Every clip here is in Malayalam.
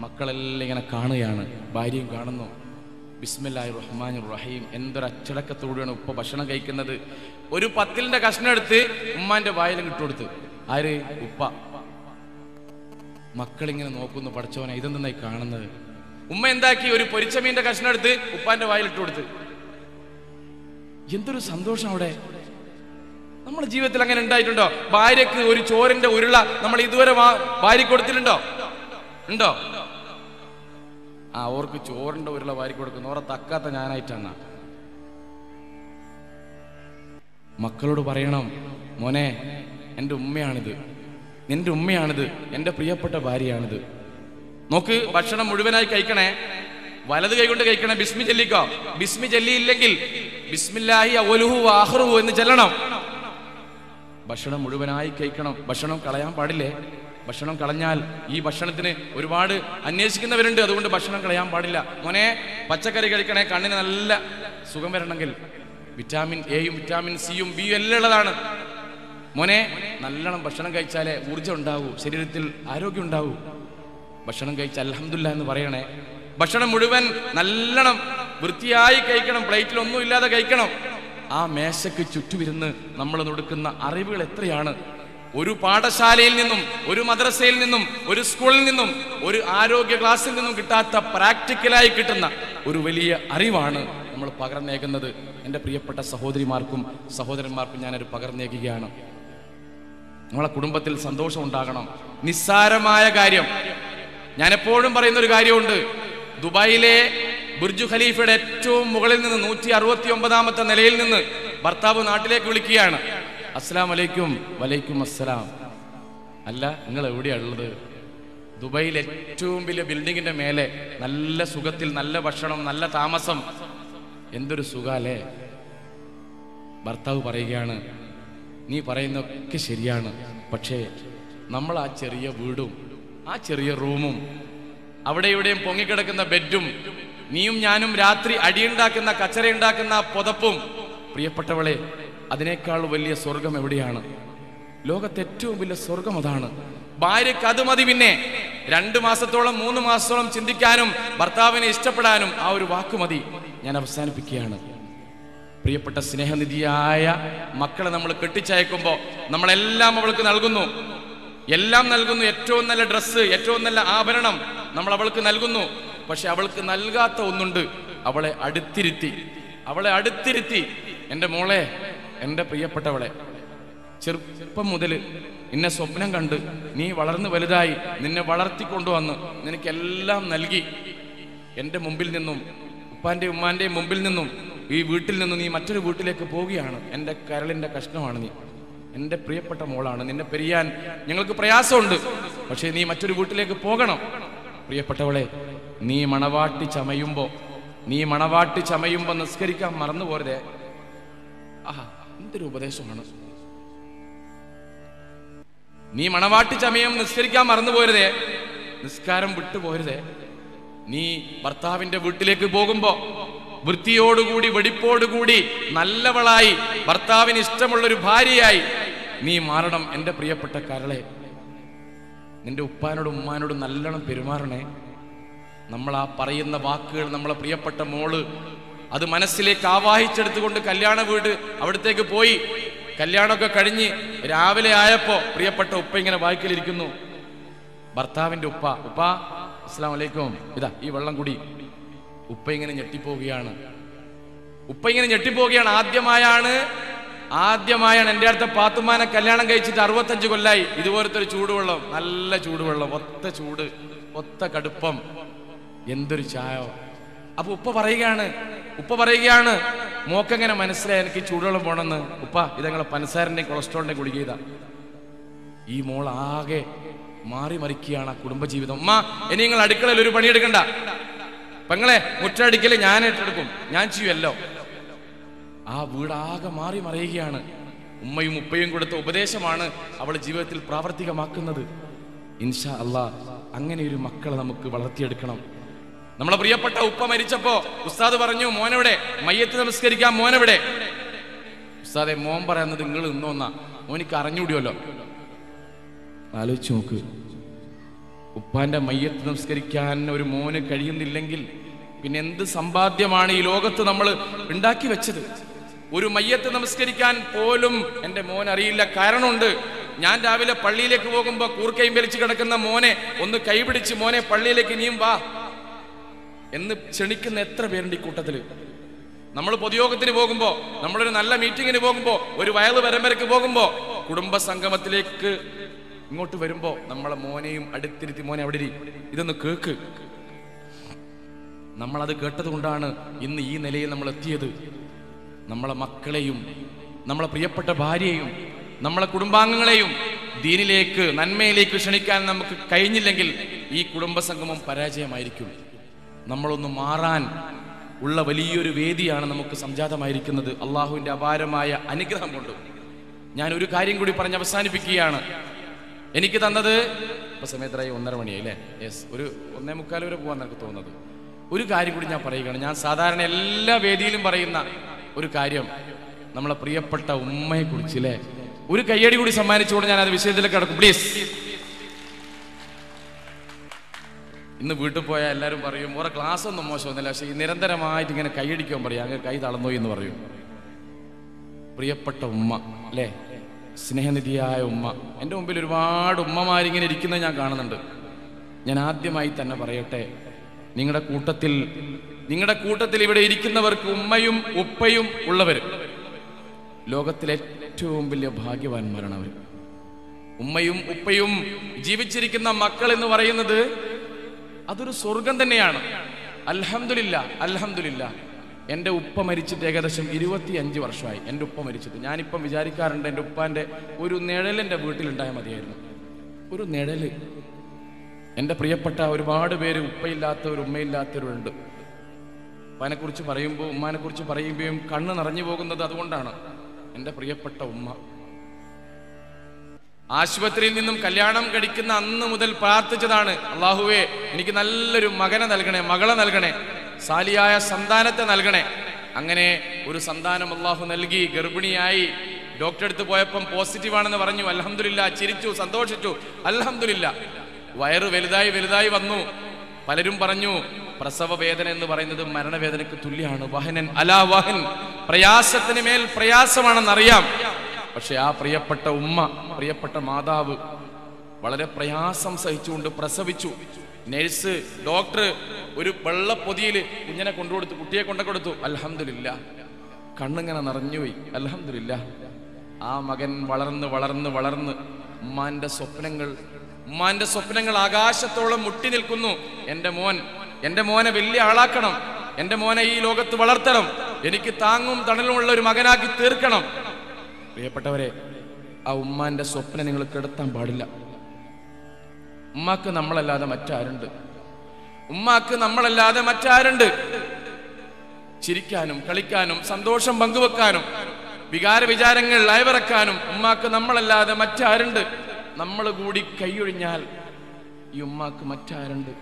മക്കളെല്ലാം ഇങ്ങനെ കാണുകയാണ് ഭാര്യയും കാണുന്നു ബിസ്മില്ലാഹി റഹ്മാൻ റഹീം എന്തൊരു അച്ചടക്കത്തോടെയാണ് ഉപ്പ ഭക്ഷണം കഴിക്കുന്നത് ഒരു പത്തിലിന്റെ കഷ്ണം എടുത്ത് ഉമ്മാന്റെ വായിലും കിട്ടുകൊടുത്ത് ആര് ഉപ്പ മക്കളിങ്ങനെ നോക്കുന്നു പഠിച്ചവനെ ഇതെന്തായി കാണുന്നത് ഉമ്മ എന്താക്കി ഒരു പൊരിച്ച മീന്റെ കഷ്ണം എടുത്ത് ഉപ്പാന്റെ വായിൽ ഇട്ട് കൊടുത്ത് എന്തൊരു സന്തോഷം അവിടെ നമ്മുടെ ജീവിതത്തിൽ അങ്ങനെ ഉണ്ടായിട്ടുണ്ടോ ഭാര്യക്ക് ഒരു ചോറിന്റെ ഉരുള നമ്മൾ ഇതുവരെ വാ- വാരി കൊടുത്തിട്ടുണ്ടോ ഉണ്ടോ ആ ഓർക്ക് ചോറിന്റെ ഉരുള വാരി കൊടുക്കുന്നു ഓറെ തക്കാത്ത ഞാനായിട്ടാണ് മക്കളോട് പറയണം മോനെ എൻ്റെ ഉമ്മയാണിത് നിന്റെ ഉമ്മയാണിത് എൻ്റെ പ്രിയപ്പെട്ട ഭാര്യയാണിത് നോക്ക് ഭക്ഷണം മുഴുവനായി കഴിക്കണേ വലത് കൈകൊണ്ട് കഴിക്കണേ ബിസ്മി ചെല്ലിക്കോ ബിസ്മി ചെല്ലിയില്ലെങ്കിൽ ബിസ്മില്ലാഹി അവലുഹു ആഹ്റുഹു എന്ന് ചെല്ലണം ഭക്ഷണം മുഴുവനായി കഴിക്കണം ഭക്ഷണം കളയാൻ പാടില്ലേ ഭക്ഷണം കളഞ്ഞാൽ ഈ ഭക്ഷണത്തിന് ഒരുപാട് അന്വേഷിക്കുന്നവരുണ്ട് അതുകൊണ്ട് ഭക്ഷണം കളയാൻ പാടില്ല മോനെ പച്ചക്കറി കഴിക്കണേ കണ്ണിന് നല്ല സുഖം വരണമെങ്കിൽ വിറ്റാമിൻ എയും വിറ്റാമിൻ സിയും ബിയും എല്ലാം ഉള്ളതാണ് മോനെ നല്ലോണം ഭക്ഷണം കഴിച്ചാലേ ഊർജ്ജം ഉണ്ടാവൂ ശരീരത്തിൽ ആരോഗ്യം ഉണ്ടാവൂ ഭക്ഷണം കഴിച്ച അൽഹംദുലില്ലാ എന്ന് പറയണേ ഭക്ഷണം മുഴുവൻ നല്ലോണം വൃത്തിയായി കഴിക്കണം പ്ലേറ്റിൽ ഒന്നും ഇല്ലാതെ കഴിക്കണം ആ മേശയ്ക്ക് ചുറ്റുമിരുന്ന് നമ്മൾ കൊടുക്കുന്ന അറിവുകൾ എത്രയാണ് ഒരു പാഠശാലയിൽ നിന്നും ഒരു മദ്രസയിൽ നിന്നും ഒരു സ്കൂളിൽ നിന്നും ഒരു ആരോഗ്യ ക്ലാസ്സിൽ നിന്നും കിട്ടാത്ത പ്രാക്ടിക്കലായി കിട്ടുന്ന ഒരു വലിയ അറിവാണ് നമ്മൾ പകർന്നേകുന്നത് എൻ്റെ പ്രിയപ്പെട്ട സഹോദരിമാർക്കും സഹോദരന്മാർക്കും ഞാനൊരു പകർന്നേകുകയാണ് നമ്മളെ കുടുംബത്തിൽ സന്തോഷം ഉണ്ടാകണം നിസ്സാരമായ കാര്യം ഞാൻ എപ്പോഴും പറയുന്ന ഒരു കാര്യമുണ്ട് ദുബായിലെ ബുർജു ഖലീഫയുടെ ഏറ്റവും മുകളിൽ നിന്ന് നൂറ്റി അറുപത്തി ഒമ്പതാമത്തെ നിലയിൽ നിന്ന് ഭർത്താവ് നാട്ടിലേക്ക് വിളിക്കുകയാണ് അസ്സലാം വലൈക്കും വലൈക്കും അസ്സലാം അല്ല നിങ്ങൾ എവിടെയാണ് ഉള്ളത് ദുബായിൽ ഏറ്റവും വലിയ ബിൽഡിങ്ങിന്റെ മേലെ നല്ല സുഖത്തിൽ നല്ല ഭക്ഷണം നല്ല താമസം എന്തൊരു സുഖാലേ ഭർത്താവ് പറയുകയാണ് നീ പറയുന്നതൊക്കെ ശരിയാണ് പക്ഷേ നമ്മൾ ആ ചെറിയ വീടും ആ ചെറിയ റൂമും അവിടെ ഇവിടെയും പൊങ്ങിക്കിടക്കുന്ന ബെഡും നീയും ഞാനും രാത്രി അടിയുണ്ടാക്കുന്ന കച്ചറയുണ്ടാക്കുന്ന ആ പുതപ്പും പ്രിയപ്പെട്ടവളെ അതിനേക്കാൾ വലിയ സ്വർഗം എവിടെയാണ് ലോകത്തെ ഏറ്റവും വലിയ സ്വർഗം അതാണ് ഭാര്യയ്ക്ക് അത് മതി പിന്നെ രണ്ട് മാസത്തോളം മൂന്ന് മാസത്തോളം ചിന്തിക്കാനും ഭർത്താവിനെ ഇഷ്ടപ്പെടാനും ആ ഒരു വാക്ക് മതി ഞാൻ അവസാനിപ്പിക്കുകയാണ് പ്രിയപ്പെട്ട സ്നേഹനിധിയായ മക്കളെ നമ്മൾ കെട്ടിച്ചയക്കുമ്പോൾ നമ്മളെല്ലാം അവൾക്ക് നൽകുന്നു എല്ലാം നൽകുന്നു ഏറ്റവും നല്ല ഡ്രസ്സ് ഏറ്റവും നല്ല ആഭരണം നമ്മൾ അവൾക്ക് നൽകുന്നു പക്ഷെ അവൾക്ക് നൽകാത്ത ഒന്നുണ്ട് അവളെ അടുത്തിരുത്തി അവളെ അടുത്തിരുത്തി എൻ്റെ മോളെ എൻ്റെ പ്രിയപ്പെട്ടവളെ ചെറുപ്പം മുതൽ നിന്നെ സ്വപ്നം കണ്ട് നീ വളർന്നു വലുതായി നിന്നെ വളർത്തിക്കൊണ്ടുവന്ന് നിനക്കെല്ലാം നൽകി എൻ്റെ മുമ്പിൽ നിന്നും ഉപ്പാന്റെ ഉമ്മാന്റെയും മുമ്പിൽ നിന്നും ഈ വീട്ടിൽ നിന്നും നീ മറ്റൊരു വീട്ടിലേക്ക് പോവുകയാണ് എൻ്റെ കരളിൻ്റെ കഷ്ണമാണ് നീ എൻ്റെ പ്രിയപ്പെട്ട മോളാണ് നിന്നെ പെരിയാൻ ഞങ്ങൾക്ക് പ്രയാസമുണ്ട് പക്ഷേ നീ മറ്റൊരു വീട്ടിലേക്ക് പോകണം പ്രിയപ്പെട്ടവളെ നീ മണവാട്ടി ചമയുമ്പോ നീ മണവാട്ടി ചമയുമ്പോ നിസ്കരിക്കാൻ മറന്നു പോരുതേ ആഹാ എന്തൊരു ഉപദേശമാണ് നീ മണവാട്ടി ചമയം നിസ്കരിക്കാൻ മറന്നു പോരുതേ നിസ്കാരം വിട്ടുപോരുതേ നീ ഭർത്താവിന്റെ വീട്ടിലേക്ക് പോകുമ്പോ വൃത്തിയോടുകൂടി വെടിപ്പോടുകൂടി നല്ലവളായി ഭർത്താവിന് ഇഷ്ടമുള്ള ഒരു ഭാര്യയായി നീ മാറണം എൻ്റെ പ്രിയപ്പെട്ട കരളെ നിന്റെ ഉപ്പാനോടും ഉമ്മാനോടും നല്ലോണം പെരുമാറണേ നമ്മൾ ആ പറയുന്ന വാക്കുകൾ നമ്മളെ പ്രിയപ്പെട്ട മോള് അത് മനസ്സിലേക്ക് ആവാഹിച്ചെടുത്തുകൊണ്ട് കല്യാണ വീട് അവിടത്തേക്ക് പോയി കല്യാണമൊക്കെ കഴിഞ്ഞ് രാവിലെ ആയപ്പോ പ്രിയപ്പെട്ട ഉപ്പ ഇങ്ങനെ വായിക്കലിരിക്കുന്നു ഭർത്താവിന്റെ ഉപ്പ ഉപ്പ അസ്സാം വലൈക്കും ഇതാ ഈ വെള്ളം കുടി ഉപ്പ ഇങ്ങനെ ഞെട്ടിപ്പോവുകയാണ് ഉപ്പ ഇങ്ങനെ ഞെട്ടിപ്പോവുകയാണ് ആദ്യമായാണ് ആദ്യമായാണ് എൻ്റെ അടുത്ത പാത്തുമാനെ കല്യാണം കഴിച്ചിട്ട് അറുപത്തഞ്ച് കൊല്ലായി ഇതുപോലത്തെ ഒരു ചൂടുവെള്ളം നല്ല ചൂടുവെള്ളം ഒത്ത ചൂട് ഒത്ത കടുപ്പം എന്തൊരു ചായ അപ്പൊ ഉപ്പ പറയുകയാണ് ഉപ്പ പറയുകയാണ് മോക്കെങ്ങനെ മനസ്സിലായി എനിക്ക് ഈ ചൂടുവെള്ളം പോണെന്ന് ഉപ്പ ഇതങ്ങളെ പനസാരൻ്റെയും കൊളസ്ട്രോളിൻ്റെയും ഗുളിക ചെയ്താ ഈ മോൾ ആകെ മാറി മറിക്കുകയാണ് ആ കുടുംബജീവിതം ഉമ്മ ഇനി നിങ്ങൾ അടുക്കളയിൽ ഒരു പണിയെടുക്കണ്ട പെങ്ങളെ മുറ്റടിക്കല് ഞാൻ ഏറ്റെടുക്കും ഞാൻ ചെയ്യുമല്ലോ ആ വീടാകെ മാറി മറിയുകയാണ് ഉമ്മയും ഉപ്പയും കൊടുത്ത ഉപദേശമാണ് അവൾ ജീവിതത്തിൽ പ്രാവർത്തികമാക്കുന്നത് ഇൻഷാ അല്ലാ അങ്ങനെ ഒരു മക്കളെ നമുക്ക് വളർത്തിയെടുക്കണം നമ്മളെ പ്രിയപ്പെട്ട ഉപ്പ മരിച്ചപ്പോ ഉസ്താദ് പറഞ്ഞു മോനെവിടെ മയ്യത്ത് നമസ്കരിക്കാൻ മോനെവിടെ ഉസ്താദെ മോൻ പറയുന്നത് നിങ്ങൾ നിന്നോന്നാ മോനിക്ക് അറിഞ്ഞൂടിയല്ലോ ആലോചിച്ച് നോക്ക് ഉപ്പാന്റെ മയ്യത്ത് നമസ്കരിക്കാൻ ഒരു മോന് കഴിയുന്നില്ലെങ്കിൽ പിന്നെ എന്ത് സമ്പാദ്യമാണ് ഈ ലോകത്ത് നമ്മൾ ഉണ്ടാക്കി വെച്ചത് ഒരു മയ്യത്ത് നമസ്കരിക്കാൻ പോലും എൻ്റെ മോൻ അറിയില്ല കാരണമുണ്ട് ഞാൻ രാവിലെ പള്ളിയിലേക്ക് പോകുമ്പോൾ കൂർക്കയും വലിച്ചു കിടക്കുന്ന മോനെ ഒന്ന് കൈപിടിച്ച് മോനെ പള്ളിയിലേക്ക് ഇനിയും വാ എന്ന് ക്ഷണിക്കുന്ന എത്ര പേരുണ്ട് ഈ കൂട്ടത്തില് നമ്മൾ പൊതുയോഗത്തിന് പോകുമ്പോ നമ്മളൊരു നല്ല മീറ്റിങ്ങിന് പോകുമ്പോ ഒരു വയല് പരമ്പരക്ക് പോകുമ്പോ കുടുംബ സംഗമത്തിലേക്ക് ഇങ്ങോട്ട് വരുമ്പോ നമ്മളെ മോനെയും അടുത്തിരുത്തി മോനെ അവിടെ ഇരി. ഇതൊന്ന് കേക്ക് നമ്മളത് കേട്ടത് കൊണ്ടാണ് ഇന്ന് ഈ നിലയിൽ നമ്മൾ എത്തിയത് നമ്മളെ മക്കളെയും നമ്മളെ പ്രിയപ്പെട്ട ഭാര്യയെയും നമ്മളെ കുടുംബാംഗങ്ങളെയും ദീനിലേക്ക് നന്മയിലേക്ക് ക്ഷണിക്കാൻ നമുക്ക് കഴിഞ്ഞില്ലെങ്കിൽ ഈ കുടുംബ സംഗമം പരാജയമായിരിക്കും നമ്മളൊന്ന് മാറാൻ ഉള്ള വലിയൊരു വേദിയാണ് നമുക്ക് സംജാതമായിരിക്കുന്നത് അള്ളാഹുവിൻ്റെ അപാരമായ അനുഗ്രഹം കൊണ്ട് ഞാൻ ഒരു കാര്യം കൂടി പറഞ്ഞ് അവസാനിപ്പിക്കുകയാണ് എനിക്ക് തന്നത് ഇപ്പൊ സമയത്തായി ഒന്നര മണിയായി അല്ലേ യെസ് ഒരു ഒന്നേ മുക്കാൽ വരെ പോകാൻ എനിക്ക് തോന്നുന്നത് ഒരു കാര്യം കൂടി ഞാൻ പറയുകയാണ് ഞാൻ സാധാരണ എല്ലാ വേദിയിലും പറയുന്ന ഒരു കാര്യം നമ്മളെ പ്രിയപ്പെട്ട ഉമ്മയെ കുറിച്ച് അല്ലേ ഒരു കയ്യടി കൂടി സമ്മാനിച്ചുകൊണ്ട് ഞാൻ അത് വിഷയത്തിലേക്ക് കടക്കും പ്ലീസ് ഇന്ന് വീട്ടിൽ പോയാൽ എല്ലാവരും പറയും ഓരോ ക്ലാസ് ഒന്നും മോശമൊന്നുമില്ല പക്ഷേ ഈ നിരന്തരമായിട്ട് ഇങ്ങനെ കൈയടിക്കാൻ പറയും അങ്ങ് കൈ തളർന്നു എന്ന് പറയും പ്രിയപ്പെട്ട ഉമ്മ അല്ലേ സ്നേഹനിധിയായ ഉമ്മ എൻ്റെ മുമ്പിൽ ഒരുപാട് ഉമ്മമാരിങ്ങനെ ഇരിക്കുന്നത് ഞാൻ കാണുന്നുണ്ട് ഞാൻ ആദ്യമായി തന്നെ പറയട്ടെ നിങ്ങളുടെ കൂട്ടത്തിൽ നിങ്ങളുടെ കൂട്ടത്തിൽ ഇവിടെ ഇരിക്കുന്നവർക്ക് ഉമ്മയും ഉപ്പയും ഉള്ളവർ ലോകത്തിലെ ഏറ്റവും വലിയ ഭാഗ്യവാന്മാരാണ് അവർ ഉമ്മയും ഉപ്പയും ജീവിച്ചിരിക്കുന്ന മക്കൾ എന്ന് പറയുന്നത് അതൊരു സ്വർഗം തന്നെയാണ് അൽഹംദുലില്ല അൽഹംദുലില്ല എൻ്റെ ഉപ്പ മരിച്ചിട്ട് ഏകദേശം ഇരുപത്തി അഞ്ച് വർഷമായി എൻ്റെ ഉപ്പ മരിച്ചിട്ട് ഞാനിപ്പം വിചാരിക്കാറുണ്ട് എൻ്റെ ഉപ്പാൻ്റെ ഒരു നിഴൽ എൻ്റെ വീട്ടിലുണ്ടായാൽ മതിയായിരുന്നു ഒരു നിഴല് എൻ്റെ പ്രിയപ്പെട്ട ഒരുപാട് പേര് ഉപ്പയില്ലാത്തവർ ഉമ്മയില്ലാത്തവരുണ്ട് ഉപ്പാനെ കുറിച്ച് പറയുമ്പോൾ ഉമ്മാനെ കുറിച്ച് പറയുമ്പോഴും കണ്ണ് നിറഞ്ഞു പോകുന്നത് അതുകൊണ്ടാണ് എൻ്റെ പ്രിയപ്പെട്ട ഉമ്മ ആശുപത്രിയിൽ നിന്നും കല്യാണം കഴിക്കുന്ന അന്ന് മുതൽ പ്രാർത്ഥിച്ചതാണ് അള്ളാഹുവേ എനിക്ക് നല്ലൊരു മകനെ നൽകണേ മകളെ നൽകണേ സാലിയായ സന്താനത്തെ നൽകണേ അങ്ങനെ ഒരു സന്താനം അള്ളാഹു നൽകി ഗർഭിണിയായി ഡോക്ടറെ അടുത്ത് പോയപ്പം പോസിറ്റീവ് ആണെന്ന് പറഞ്ഞു അലഹമില്ല ചിരിച്ചു സന്തോഷിച്ചു അലഹമില്ല വയറ് വലുതായി വലുതായി വന്നു പലരും പറഞ്ഞു പ്രസവ വേദന എന്ന് പറയുന്നത് മരണവേദനയ്ക്ക് തുല്യമാണ് വഹനൻ അലാ വഹൻ പ്രയാസത്തിന് മേൽ പ്രയാസമാണെന്നറിയാം പക്ഷെ ആ പ്രിയപ്പെട്ട ഉമ്മ പ്രിയപ്പെട്ട മാതാവ് വളരെ പ്രയാസം സഹിച്ചുകൊണ്ട് പ്രസവിച്ചു നഴ്സ് ഡോക്ടർ ഒരു വെള്ളപ്പൊതിയിൽ കുഞ്ഞിനെ കൊണ്ടുകൊടുത്തു കുട്ടിയെ കൊണ്ടു കൊടുത്തു അൽഹമില്ല കണ്ണിങ്ങനെ നിറഞ്ഞുപോയി അൽഹമില്ല ആ മകൻ വളർന്ന് വളർന്ന് വളർന്ന് ഉമ്മാന്റെ സ്വപ്നങ്ങൾ ഉമ്മാന്റെ സ്വപ്നങ്ങൾ ആകാശത്തോളം മുട്ടി നിൽക്കുന്നു എൻ്റെ മോൻ എൻ്റെ മോനെ വലിയ ആളാക്കണം എൻ്റെ മോനെ ഈ ലോകത്ത് വളർത്തണം എനിക്ക് താങ്ങും തണലുമുള്ള ഒരു മകനാക്കി തീർക്കണം പ്രിയപ്പെട്ടവരെ ആ ഉമ്മാന്റെ സ്വപ്നം നിങ്ങൾ കെടുത്താൻ പാടില്ല ഉമ്മാക്ക് നമ്മളല്ലാതെ മറ്റാരുണ്ട് ഉമ്മാക്ക് നമ്മളല്ലാതെ മറ്റാരുണ്ട് ചിരിക്കാനും കളിക്കാനും സന്തോഷം പങ്കുവെക്കാനും വികാര വിചാരങ്ങൾ അയവിറക്കാനും ഉമ്മാക്ക് നമ്മളല്ലാതെ മറ്റാരുണ്ട് നമ്മൾ കൂടി കൈയൊഴിഞ്ഞാൽ ഈ ഉമ്മാക്ക് മറ്റാരുണ്ട്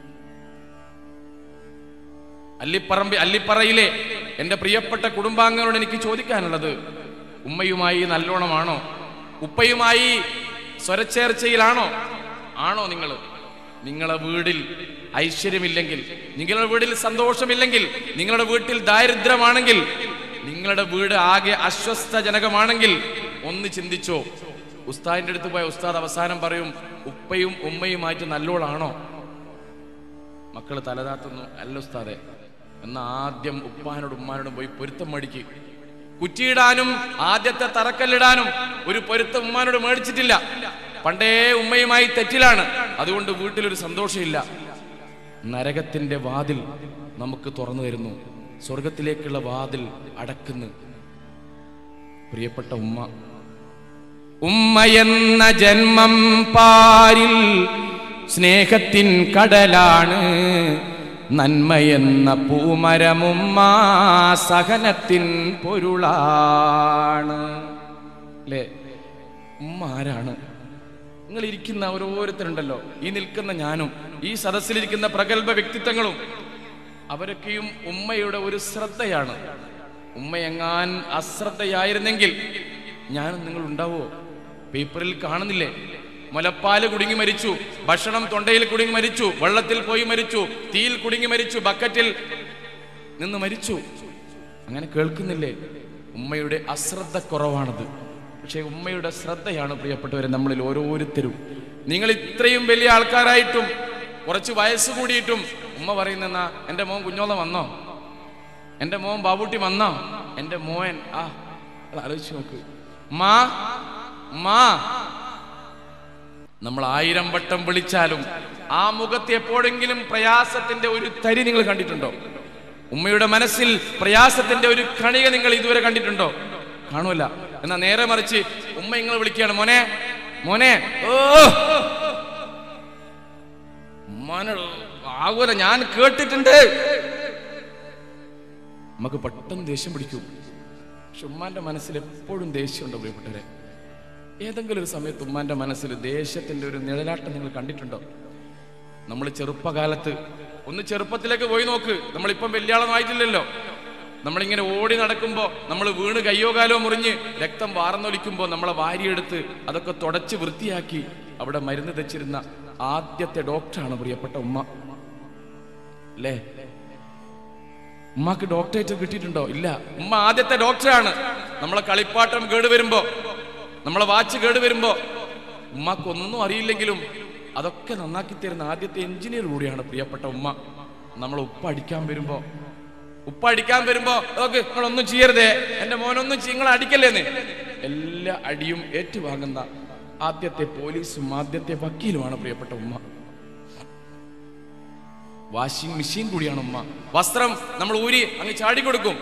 അല്ലിപ്പറമ്പ് അല്ലിപ്പറയിലെ എൻ്റെ പ്രിയപ്പെട്ട കുടുംബാംഗങ്ങളോട് എനിക്ക് ചോദിക്കാനുള്ളത് ഉമ്മയുമായി നല്ലോണമാണോ ഉപ്പയുമായി സ്വരച്ചേർച്ചയിലാണോ ആണോ നിങ്ങൾ നിങ്ങളുടെ വീടിൽ ഐശ്വര്യമില്ലെങ്കിൽ നിങ്ങളുടെ വീട്ടിൽ സന്തോഷമില്ലെങ്കിൽ നിങ്ങളുടെ വീട്ടിൽ ദാരിദ്ര്യമാണെങ്കിൽ നിങ്ങളുടെ വീട് ആകെ അസ്വസ്ഥജനകമാണെങ്കിൽ ഒന്ന് ചിന്തിച്ചോ ഉസ്താദിന്റെ അടുത്ത് പോയ ഉസ്താദ് അവസാനം പറയും ഉപ്പയും ഉമ്മയുമായിട്ട് നല്ലോളാണോ മക്കൾ തലതാത്തുന്നു അല്ല ഉസ്താദെ എന്ന ആദ്യം ഉപ്പാനോടും ഉമ്മാനോടും പോയി പൊരുത്തം മേടിക്ക് കുറ്റിയിടാനും ആദ്യത്തെ തറക്കല്ലിടാനും ഒരു പൊരുത്തം ഉമ്മാനോട് മേടിച്ചിട്ടില്ല പണ്ടേ ഉമ്മയുമായി തെറ്റിലാണ് അതുകൊണ്ട് വീട്ടിലൊരു സന്തോഷമില്ല നരകത്തിന്റെ വാതിൽ നമുക്ക് തുറന്നു തരുന്നു സ്വർഗത്തിലേക്കുള്ള വാതിൽ അടക്കുന്നു പ്രിയപ്പെട്ട ഉമ്മ ഉമ്മയെന്ന ജന്മം പാരിൽ സ്നേഹത്തിൻ കടലാണ് നന്മയെന്ന പൂമരമുമ്മ സഹനത്തിൻ പൊരുളാണ് അല്ലേ ഉമ്മ ആരാണ് നിങ്ങൾ ഇരിക്കുന്ന ഓരോരുത്തരുണ്ടല്ലോ ഈ നിൽക്കുന്ന ഞാനും ഈ സദസ്സിലിരിക്കുന്ന പ്രഗത്ഭ വ്യക്തിത്വങ്ങളും അവരൊക്കെയും ഉമ്മയുടെ ഒരു ശ്രദ്ധയാണ് ഉമ്മയെങ്ങാൻ അശ്രദ്ധയായിരുന്നെങ്കിൽ ഞാനും നിങ്ങൾ ഉണ്ടാവോ പേപ്പറിൽ കാണുന്നില്ലേ മുലപ്പാല് കുടുങ്ങി മരിച്ചു ഭക്ഷണം തൊണ്ടയിൽ കുടുങ്ങി മരിച്ചു വെള്ളത്തിൽ പോയി മരിച്ചു തീയിൽ കുടുങ്ങി മരിച്ചു ബക്കറ്റിൽ നിന്ന് മരിച്ചു അങ്ങനെ കേൾക്കുന്നില്ലേ ഉമ്മയുടെ അശ്രദ്ധ കുറവാണത് പക്ഷേ ഉമ്മയുടെ ശ്രദ്ധയാണ് പ്രിയപ്പെട്ടവരെ നമ്മളിൽ ഓരോരുത്തരും നിങ്ങൾ ഇത്രയും വലിയ ആൾക്കാരായിട്ടും കുറച്ച് വയസ്സ് കൂടിയിട്ടും ഉമ്മ പറയുന്ന എൻ്റെ മോൻ കുഞ്ഞോള വന്നോ എൻ്റെ മോൻ ബാബൂട്ടി വന്നോ എൻ്റെ മോൻ ആ അത് ആലോചിച്ച് നോക്ക് മാ മാ നമ്മൾ ആയിരം വട്ടം വിളിച്ചാലും ആ മുഖത്ത് എപ്പോഴെങ്കിലും പ്രയാസത്തിന്റെ ഒരു തരി നിങ്ങൾ കണ്ടിട്ടുണ്ടോ ഉമ്മയുടെ മനസ്സിൽ പ്രയാസത്തിന്റെ ഒരു കണിക നിങ്ങൾ ഇതുവരെ കണ്ടിട്ടുണ്ടോ കാണൂല എന്നാ നേരെ മറിച്ച് ഉമ്മ നിങ്ങൾ വിളിക്കുകയാണ് മോനെ മോനെ ഓ മോനെ ആകൂല ഞാൻ കേട്ടിട്ടുണ്ട് നമുക്ക് പെട്ടെന്ന് ദേഷ്യം പിടിക്കും പക്ഷെ ഉമ്മാന്റെ മനസ്സിൽ എപ്പോഴും ദേഷ്യമുണ്ടോ പ്രിയപ്പെട്ടവരെ ഏതെങ്കിലും ഒരു സമയത്ത് ഉമ്മാന്റെ മനസ്സിൽ ദേഷ്യത്തിന്റെ ഒരു നിഴലാട്ടം നിങ്ങൾ കണ്ടിട്ടുണ്ടോ നമ്മൾ ചെറുപ്പകാലത്ത് ഒന്ന് ചെറുപ്പത്തിലേക്ക് പോയി നോക്ക് നമ്മളിപ്പം വലിയാളമായിട്ടില്ലല്ലോ നമ്മളിങ്ങനെ ഓടി നടക്കുമ്പോൾ നമ്മൾ വീണ് കയ്യോ കാലോ മുറിഞ്ഞ് രക്തം വാർന്നൊലിക്കുമ്പോൾ നമ്മളെ വാരിയെടുത്ത് അതൊക്കെ തുടച്ച് വൃത്തിയാക്കി അവിടെ മരുന്ന് തെച്ചിരുന്ന ആദ്യത്തെ ഡോക്ടറാണ് പ്രിയപ്പെട്ട ഉമ്മ അല്ലേ ഉമ്മക്ക് ഡോക്ടറേറ്റ് കിട്ടിയിട്ടുണ്ടോ ഇല്ല ഉമ്മ ആദ്യത്തെ ഡോക്ടറാണ് നമ്മളെ കളിപ്പാട്ടം കേട് വരുമ്പോ നമ്മളെ വാച്ച് കേട് വരുമ്പോ ഉമ്മക്ക് ഒന്നും അറിയില്ലെങ്കിലും അതൊക്കെ നന്നാക്കി തരുന്ന ആദ്യത്തെ എഞ്ചിനീയർ കൂടിയാണ് പ്രിയപ്പെട്ട ഉമ്മ നമ്മൾ ഉപ്പ അടിക്കാൻ വരുമ്പോ ഉപ്പ അടിക്കാൻ വരുമ്പോ നോക്ക് നിങ്ങളൊന്നും ചെയ്യരുതേ എന്റെ മോനൊന്നും ചെയ്യ- നിങ്ങൾ അടിക്കല്ലേന്ന് എല്ലാ അടിയും ഏറ്റുവാങ്ങുന്ന ആദ്യത്തെ പോലീസും ആദ്യത്തെ വക്കീലുമാണ് പ്രിയപ്പെട്ട ഉമ്മ വാഷിംഗ് മെഷീൻ കൂടിയാണ് ഉമ്മ വസ്ത്രം നമ്മൾ ഊരി അങ്ങ് ചാടിക്കൊടുക്കും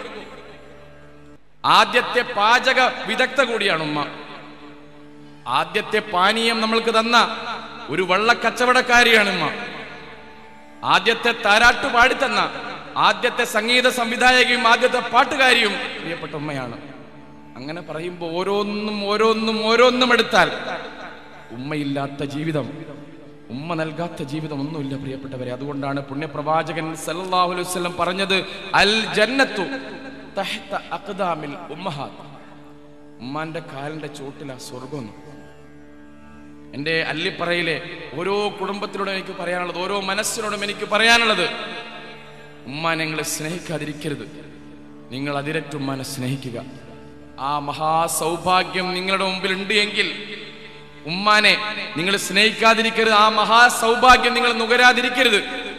ആദ്യത്തെ പാചക വിദഗ്ധ കൂടിയാണ് ഉമ്മ ആദ്യത്തെ പാനീയം നമ്മൾക്ക് തന്ന ഒരു വള്ള കച്ചവടക്കാരിയാണ് ഉമ്മ ആദ്യത്തെ താരാട്ട് പാടിത്തന്ന ആദ്യത്തെ സംഗീത സംവിധായകയും ആദ്യത്തെ പാട്ടുകാരിയും പ്രിയപ്പെട്ട ഉമ്മയാണ് അങ്ങനെ പറയുമ്പോൾ ഓരോന്നും ഓരോന്നും ഓരോന്നും എടുത്താൽ ഉമ്മയില്ലാത്ത ജീവിതം ഉമ്മ നൽകാത്ത ജീവിതം ഒന്നുമില്ല പ്രിയപ്പെട്ടവരെ അതുകൊണ്ടാണ് പുണ്യപ്രവാചകൻ സല്ലല്ലാഹു അലൈഹി വസല്ലം പറഞ്ഞത് അൽ ജന്നത്തു തഹ്ത അഖ്ദാമിൽ ഉമ്മഹാത്ത് ഉമ്മാന്റെ കാലിന്റെ ചോട്ടിലാ സ്വർഗം എൻ്റെ അല്ലിപ്പറയിലെ ഓരോ കുടുംബത്തിനോടും എനിക്ക് പറയാനുള്ളത് ഓരോ മനസ്സിനോടും എനിക്ക് പറയാനുള്ളത് ഉമ്മ നിങ്ങൾ സ്നേഹിക്കാതിരിക്കരുത് നിങ്ങൾ അതിരറ്റ് ഉമ്മാനെ സ്നേഹിക്കുക ആ മഹാസൗഭാഗ്യം നിങ്ങളുടെ മുമ്പിൽ ഉണ്ട് എങ്കിൽ ഉമ്മാനെ നിങ്ങൾ സ്നേഹിക്കാതിരിക്കരുത് ആ മഹാസൗഭാഗ്യം നിങ്ങൾ നുകരാതിരിക്കരുത്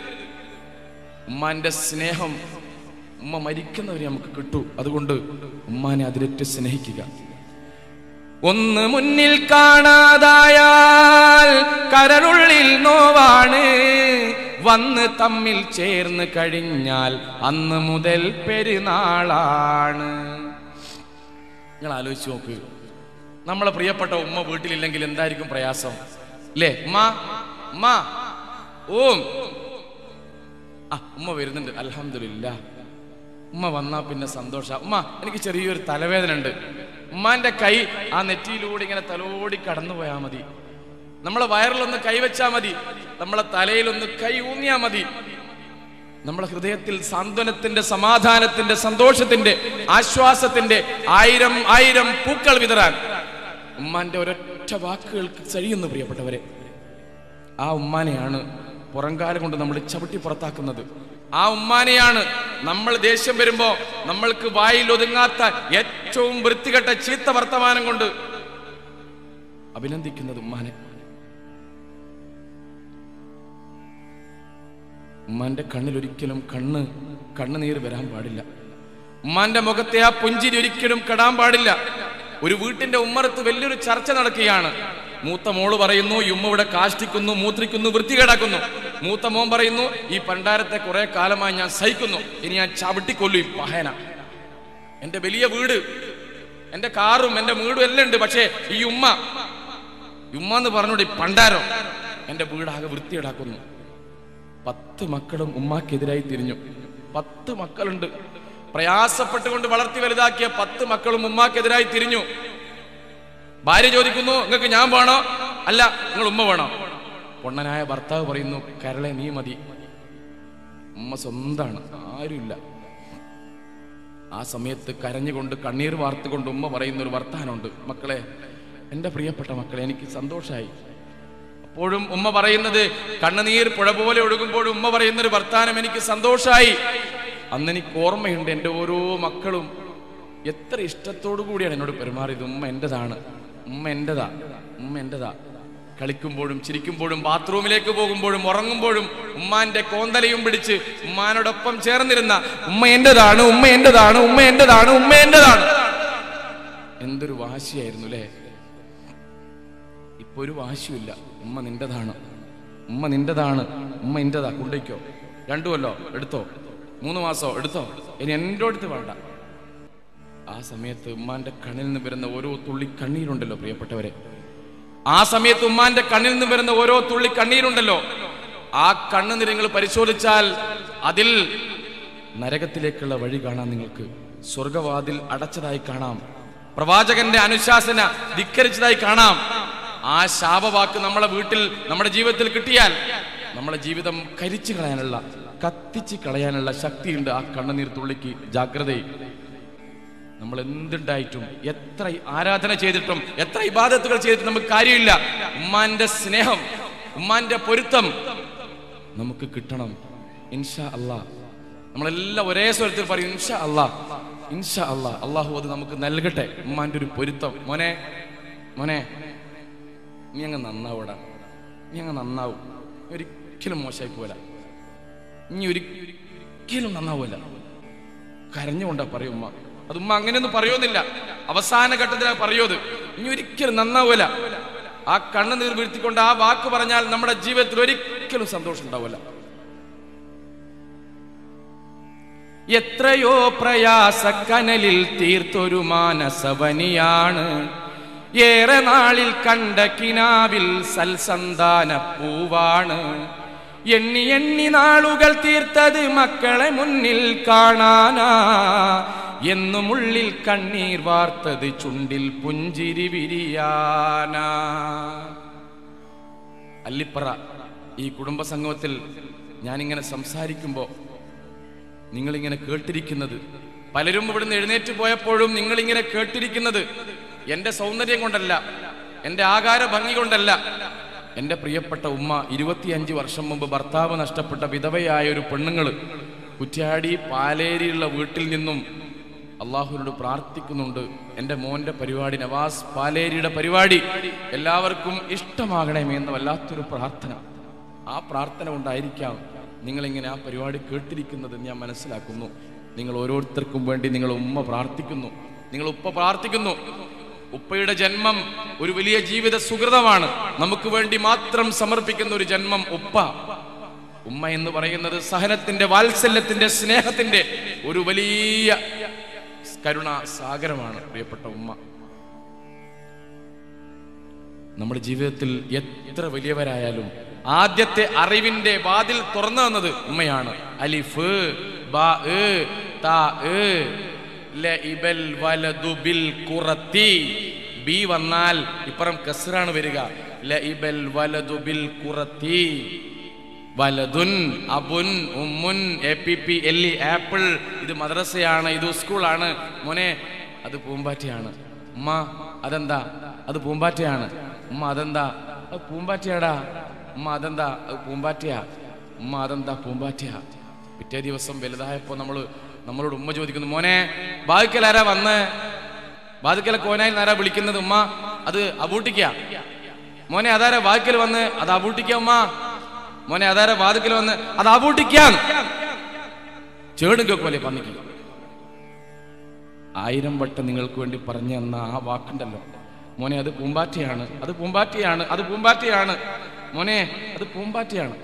ഉമ്മാന്റെ സ്നേഹം ഉമ്മ മരിക്കുന്നവരെ നമുക്ക് കിട്ടൂ അതുകൊണ്ട് ഉമ്മാനെ അതിരറ്റ് സ്നേഹിക്കുക ഒന്ന് മുന്നിൽ കാണാതായാൽ കരളുള്ളിൽ നോവാണ് വന്ന് തമ്മിൽ ചേർന്ന് കഴിഞ്ഞാൽ അന്ന് മുതൽ പെരുന്നാളാണ് നിങ്ങൾ ആലോചിച്ച് നോക്ക് നമ്മളെ പ്രിയപ്പെട്ട ഉമ്മ വീട്ടിലില്ലെങ്കിൽ എന്തായിരിക്കും പ്രയാസം അല്ലേ ഉമ്മ ഉമ്മ ഓം ആ ഉമ്മ വരുന്നുണ്ട് അൽഹംദുലില്ലാ ഉമ്മ വന്നാ പിന്നെ സന്തോഷ ഉമ്മ എനിക്ക് ചെറിയൊരു തലവേദന ഉണ്ട് ഉമ്മാന്റെ കൈ ആ നെറ്റിയിലൂടെ ഇങ്ങനെ തലോടി കടന്നു പോയാൽ മതി നമ്മളെ വയറിലൊന്ന് കൈവച്ചാ മതി നമ്മളെ തലയിലൊന്ന് കൈ ഊന്നിയാ മതി നമ്മളെ ഹൃദയത്തിൽ സാന്ത്വനത്തിന്റെ സമാധാനത്തിന്റെ സന്തോഷത്തിന്റെ ആശ്വാസത്തിന്റെ ആയിരം ആയിരം പൂക്കൾ വിതറാൻ ഉമ്മാന്റെ ഒരൊറ്റ വാക്കുകൾക്ക് കഴിയുന്നു പ്രിയപ്പെട്ടവരെ ആ ഉമ്മാനെയാണ് പുറംകാലം കൊണ്ട് നമ്മൾ ചവിട്ടി പുറത്താക്കുന്നത് ആ ഉമ്മാനെയാണ് നമ്മൾ ദേഷ്യം വരുമ്പോ നമ്മൾക്ക് വായിൽ ഒതുങ്ങാത്ത ഏറ്റവും വൃത്തികെട്ട ചീത്ത വർത്തമാനം കൊണ്ട് അഭിനന്ദിക്കുന്നത് ഉമ്മാനെ ഉമ്മാന്റെ കണ്ണിൽ ഒരിക്കലും കണ്ണ് കണ്ണുനീർ വരാൻ പാടില്ല ഉമ്മാന്റെ മുഖത്തെ ആ പുഞ്ചിരി ഒരിക്കലും കെടാൻ പാടില്ല ഒരു വീട്ടിന്റെ ഉമ്മറത്ത് വലിയൊരു ചർച്ച നടക്കുകയാണ് മൂത്ത മോള് പറയുന്നു ഈ ഉമ്മ ഇവിടെ കാഷ്ടിക്കുന്നു മൂത്രിക്കുന്നു വൃത്തികേടാക്കുന്നു മൂത്ത മോൻ പറയുന്നു ഈ പണ്ടാരത്തെ കുറെ കാലമായി ഞാൻ സഹിക്കുന്നു ഇനി ഞാൻ ചവിട്ടിക്കൊല്ലു ഈ പഹന എന്റെ വലിയ വീട് എന്റെ കാറും എന്റെ വീടും എല്ലാം ഉണ്ട് പക്ഷേ ഈ ഉമ്മ ഈ ഉമ്മ എന്ന് പറഞ്ഞോട് ഈ പണ്ടാരം എന്റെ വീടാകെ വൃത്തിയേടാക്കുന്നു പത്ത് മക്കളും ഉമ്മാക്കെതിരായി തിരിഞ്ഞു പത്ത് മക്കളുണ്ട് പ്രയാസപ്പെട്ടുകൊണ്ട് വളർത്തി വലുതാക്കിയ പത്ത് മക്കളും ഉമ്മാക്കെതിരായി തിരിഞ്ഞു ഭാര്യ ചോദിക്കുന്നു നിങ്ങൾക്ക് ഞാൻ വേണോ അല്ല നിങ്ങൾ ഉമ്മ വേണോ പൊണ്ണനായ ഭർത്താവ് പറയുന്നു കരളെ നീ മതി ഉമ്മ സ്വന്താണ് ആരുമില്ല ആ സമയത്ത് കരഞ്ഞുകൊണ്ട് കണ്ണീർ വാർത്തുകൊണ്ട് ഉമ്മ പറയുന്ന ഒരു വർത്താനമുണ്ട് മക്കളെ എൻ്റെ പ്രിയപ്പെട്ട മക്കളെ എനിക്ക് സന്തോഷമായി അപ്പോഴും ഉമ്മ പറയുന്നത് കണ്ണുനീർ പുഴ പോലെ ഒഴുകുമ്പോഴും ഉമ്മ പറയുന്ന ഒരു വർത്താനം എനിക്ക് സന്തോഷമായി അന്ന് എനിക്ക് ഓർമ്മയുണ്ട് എൻ്റെ ഓരോ മക്കളും എത്ര ഇഷ്ടത്തോടു കൂടിയാണ് എന്നോട് പെരുമാറിയത് ഉമ്മ എൻ്റെതാണ് ഉമ്മ എൻ്റെതാ ഉമ്മ എൻ്റെതാ കളിക്കുമ്പോഴും ചിരിക്കുമ്പോഴും ബാത്റൂമിലേക്ക് പോകുമ്പോഴും ഉറങ്ങുമ്പോഴും ഉമ്മാന്റെ കോന്തലയും പിടിച്ച് ഉമ്മാനോടൊപ്പം ചേർന്നിരുന്ന ഉമ്മ എന്റേതാണ് ഉമ്മ എന്റേതാണ് ഉമ്മ എന്റേതാണ് ഉമ്മ എന്റേതാണ് എന്തൊരു വാശിയായിരുന്നു അല്ലേ ഇപ്പൊ ഒരു വാശിയില്ല ഉമ്മ നിന്റേതാണ് ഉമ്മ നിന്റേതാണ് ഉമ്മ എന്റേതാ കൊണ്ടുവയ്ക്കോ രണ്ടു കൊല്ലോ എടുത്തോ മൂന്ന് മാസോ എടുത്തോ ഇനി എൻ്റെ അടുത്ത് വേണ്ട ആ സമയത്ത് ഉമ്മാന്റെ കണ്ണിൽ നിന്ന് വരുന്ന ഓരോ തുള്ളി കണ്ണീരുണ്ടല്ലോ പ്രിയപ്പെട്ടവരെ ആ സമയത്ത് ഉമ്മാന്റെ കണ്ണിൽ നിന്ന് വരുന്ന ഓരോ തുള്ളി കണ്ണീരുണ്ടല്ലോ ആ കണ്ണുനീർ നിങ്ങൾ പരിശോധിച്ചാൽ അതിൽ നരകത്തിലേക്കുള്ള വഴി കാണാം നിങ്ങൾക്ക് സ്വർഗവാതിൽ അടച്ചതായി കാണാം പ്രവാചകന്റെ അനുശാസന ധിക്കരിച്ചതായി കാണാം ആ ശാപവാക്ക് നമ്മളെ വീട്ടിൽ നമ്മുടെ ജീവിതത്തിൽ കിട്ടിയാൽ നമ്മളെ ജീവിതം കരിച്ചു കളയാനുള്ള കത്തിച്ച് കളയാനുള്ള ശക്തിയുണ്ട് ആ കണ്ണുനീർ തുള്ളിക്ക് ജാഗ്രതയിൽ നമ്മൾ എന്തുണ്ടായിട്ടും എത്ര ആരാധന ചെയ്തിട്ടും എത്ര ഇബാദത്തുകൾ ചെയ്തിട്ടും നമുക്ക് കാര്യമില്ല ഉമ്മാന്റെ സ്നേഹം ഉമ്മാന്റെ പൊരുത്തം നമുക്ക് കിട്ടണം ഇൻഷാ അല്ലാ നമ്മളെല്ലാം ഒരേ സ്വരത്തിൽ പറയും ഇൻഷാ അല്ലാ ഇൻഷാ അല്ലാ അള്ളാഹു അത് നമുക്ക് നൽകട്ടെ ഉമ്മാന്റെ ഒരു പൊരുത്തം മോനെ മോനെ നീ അങ്ങ് നന്നാവൂടാ നീ അങ്ങ് നന്നാവും നീ ഒരിക്കലും മോശമായി പോലെ ഇനി ഒരിക്കലും നന്നാവൂല കരഞ്ഞുകൊണ്ടാ പറയും ഉമ്മ അത് ഉമ്മ അങ്ങനെയൊന്നും പറയുന്നില്ല അവസാന ഘട്ടത്തിലാണ് പറയത് ഇനി ഒരിക്കലും നന്നാവൂല ആ കണ്ണുനീർ വീഴ്ത്തിക്കൊണ്ട് ആ വാക്ക് പറഞ്ഞാൽ നമ്മുടെ ജീവിതത്തിൽ ഒരിക്കലും സന്തോഷം ഉണ്ടാവില്ല എത്രയോ പ്രയാസക്കനലിൽ തീർത്തൊരു മാനസവനിയാണ് ഏറെ നാളിൽ കണ്ട കിനാവിൽ സൽസന്താന പൂവാണ് എണ്ണി എണ്ണി നാളുകൾ തീർത്തത് മക്കളെ മുന്നിൽ കാണാനാ എന്നും ഉള്ളിൽ കണ്ണീർ വാർത്തത് ചുണ്ടിൽ പുഞ്ചിരി വിരിയാനാ അല്ലിപ്പറ ഈ കുടുംബ സംഗമത്തിൽ ഞാനിങ്ങനെ സംസാരിക്കുമ്പോൾ നിങ്ങളിങ്ങനെ കേട്ടിരിക്കുന്നത് പലരും ഇവിടുന്ന് എഴുന്നേറ്റ് പോയപ്പോഴും നിങ്ങളിങ്ങനെ കേട്ടിരിക്കുന്നത് എൻ്റെ സൗന്ദര്യം കൊണ്ടല്ല എൻ്റെ ആകാര ഭംഗി കൊണ്ടല്ല എൻ്റെ പ്രിയപ്പെട്ട ഉമ്മ ഇരുപത്തിയഞ്ച് വർഷം മുമ്പ് ഭർത്താവ് നഷ്ടപ്പെട്ട വിധവയായ ഒരു പെണ്ണുങ്ങൾ കുറ്റ്യാടി പാലേരിയുള്ള വീട്ടിൽ നിന്നും അള്ളാഹുവിനോട് പ്രാർത്ഥിക്കുന്നുണ്ട് എൻ്റെ മോൻ്റെ പരിപാടി നവാസ് പാലേരിയുടെ പരിപാടി എല്ലാവർക്കും ഇഷ്ടമാകണമേ എന്ന വല്ലാത്തൊരു പ്രാർത്ഥന ആ പ്രാർത്ഥന കൊണ്ടായിരിക്കാം നിങ്ങളിങ്ങനെ ആ പരിപാടി കേട്ടിരിക്കുന്നത് ഞാൻ മനസ്സിലാക്കുന്നു നിങ്ങൾ ഓരോരുത്തർക്കും വേണ്ടി നിങ്ങൾ ഉമ്മ പ്രാർത്ഥിക്കുന്നു നിങ്ങൾ ഉപ്പ പ്രാർത്ഥിക്കുന്നു ഉപ്പയുടെ ജന്മം ഒരു വലിയ ജീവിത സുഹൃതമാണ് നമുക്ക് വേണ്ടി മാത്രം സമർപ്പിക്കുന്ന ഒരു ജന്മം ഉപ്പ ഉമ്മ എന്ന് പറയുന്നത് സഹനത്തിന്റെ വാത്സല്യത്തിന്റെ സ്നേഹത്തിന്റെ ഒരു വലിയ കരുണ സാഗരമാണ് പ്രിയപ്പെട്ട ഉമ്മ നമ്മുടെ ജീവിതത്തിൽ എത്ര വലിയവരായാലും ആദ്യത്തെ അറിവിന്റെ വാതിൽ തുറന്നു തന്നത് ഉമ്മയാണ് അലിഫ് ബാ ഏ, താ ഏ, ലഇബൽ വലദു ബിൽ ഖുറത്തി. ബി വന്നാൽ ഇപ്പുറം കസ്റാണ് വരിക ലഇബൽ വലദു ബിൽ ഖുറത്തി. വലതുൻ അബുൻ ഉമ്മുൻ A P P L E apple ഇത് മദ്രസയാണ് ഇത് സ്കൂളാണ് മോനെ അത് പൂമ്പാറ്റയാണ് ഉമ്മ അതെന്താ അത് പൂമ്പാറ്റയാണ് ഉമ്മ അതെന്താ അത് പൂമ്പാറ്റയാടാ ഉമ്മ അതെന്താ അത് പൂമ്പാറ്റയാ ഉമ്മ അതെന്താ പൂമ്പാറ്റയാ പിറ്റേ ദിവസം വലുതായപ്പോ നമ്മള് നമ്മളോട് ഉമ്മ ചോദിക്കുന്നു മോനെ ബാധിക്കൽ ആരാ വന്ന് ബാധിക്കല കോനായിൽ ആരാ വിളിക്കുന്നത് ഉമ്മ അത് അബൂട്ടിക്ക മോനെ അതാരാ വാതിക്കൽ വന്ന് അത് അബൂട്ടിക്ക ഉമ്മ മോനെ അതാരാ വാതിക്കൽ വന്ന് അത് അബൂട്ടിക്കാൻ ചേടും കേൾക്കുമല്ലേ പന്നിക്ക് ആയിരം വട്ടം നിങ്ങൾക്ക് വേണ്ടി പറഞ്ഞു തന്ന ആ വാക്കുണ്ടല്ലോ മോനെ അത് പൂമ്പാറ്റയാണ് അത് പൂമ്പാറ്റയാണ് അത് പൂമ്പാറ്റയാണ് മോനെ അത് പൂമ്പാറ്റയാണ്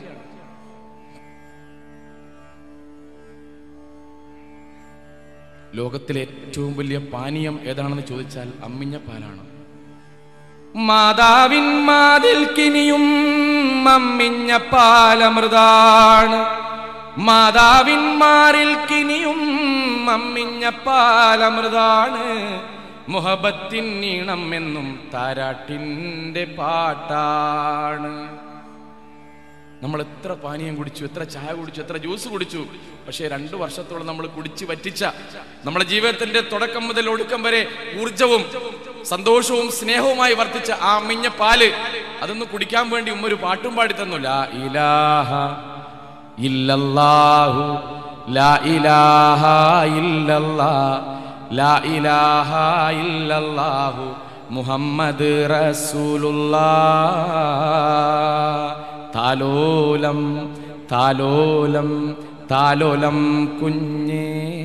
ലോകത്തിലെ ഏറ്റവും വലിയ പാനീയം ഏതാണെന്ന് ചോദിച്ചാൽ അമ്മിഞ്ഞ പാലാണ് മാതാവിൻ മാതിൽ കിനിയും അമ്മിഞ്ഞ പാലമൃതാണ് മാതാവിൻ മാറിൽ കിനിയും അമ്മിഞ്ഞ പാലമൃതാണ് മുഹബത്തിൻ നീണം എന്നും താരാട്ടിൻ്റെ പാട്ടാണ് നമ്മൾ എത്ര പാനീയം കുടിച്ചു എത്ര ചായ കുടിച്ചു എത്ര ജ്യൂസ് കുടിച്ചു പക്ഷേ രണ്ടു വർഷത്തോളം നമ്മൾ കുടിച്ച് വറ്റിച്ച നമ്മുടെ ജീവിതത്തിന്റെ തുടക്കം മുതൽ ഒടുക്കം വരെ ഊർജവും സന്തോഷവും സ്നേഹവുമായി വർദ്ധിച്ച ആ മിഞ്ഞ പാല് അതൊന്ന് കുടിക്കാൻ വേണ്ടി ഉമ്മ ഒരു പാട്ടും പാടി തന്നു ലാ ഇലാഹ ഇല്ലല്ലാഹു ലാ ഇലാഹ ഇല്ലല്ലാ ലാ ഇലാഹ ഇല്ലല്ലാഹു മുഹമ്മദ് റസൂലുള്ളാ താലോലം താലോലം താലോലം കുഞ്ഞേ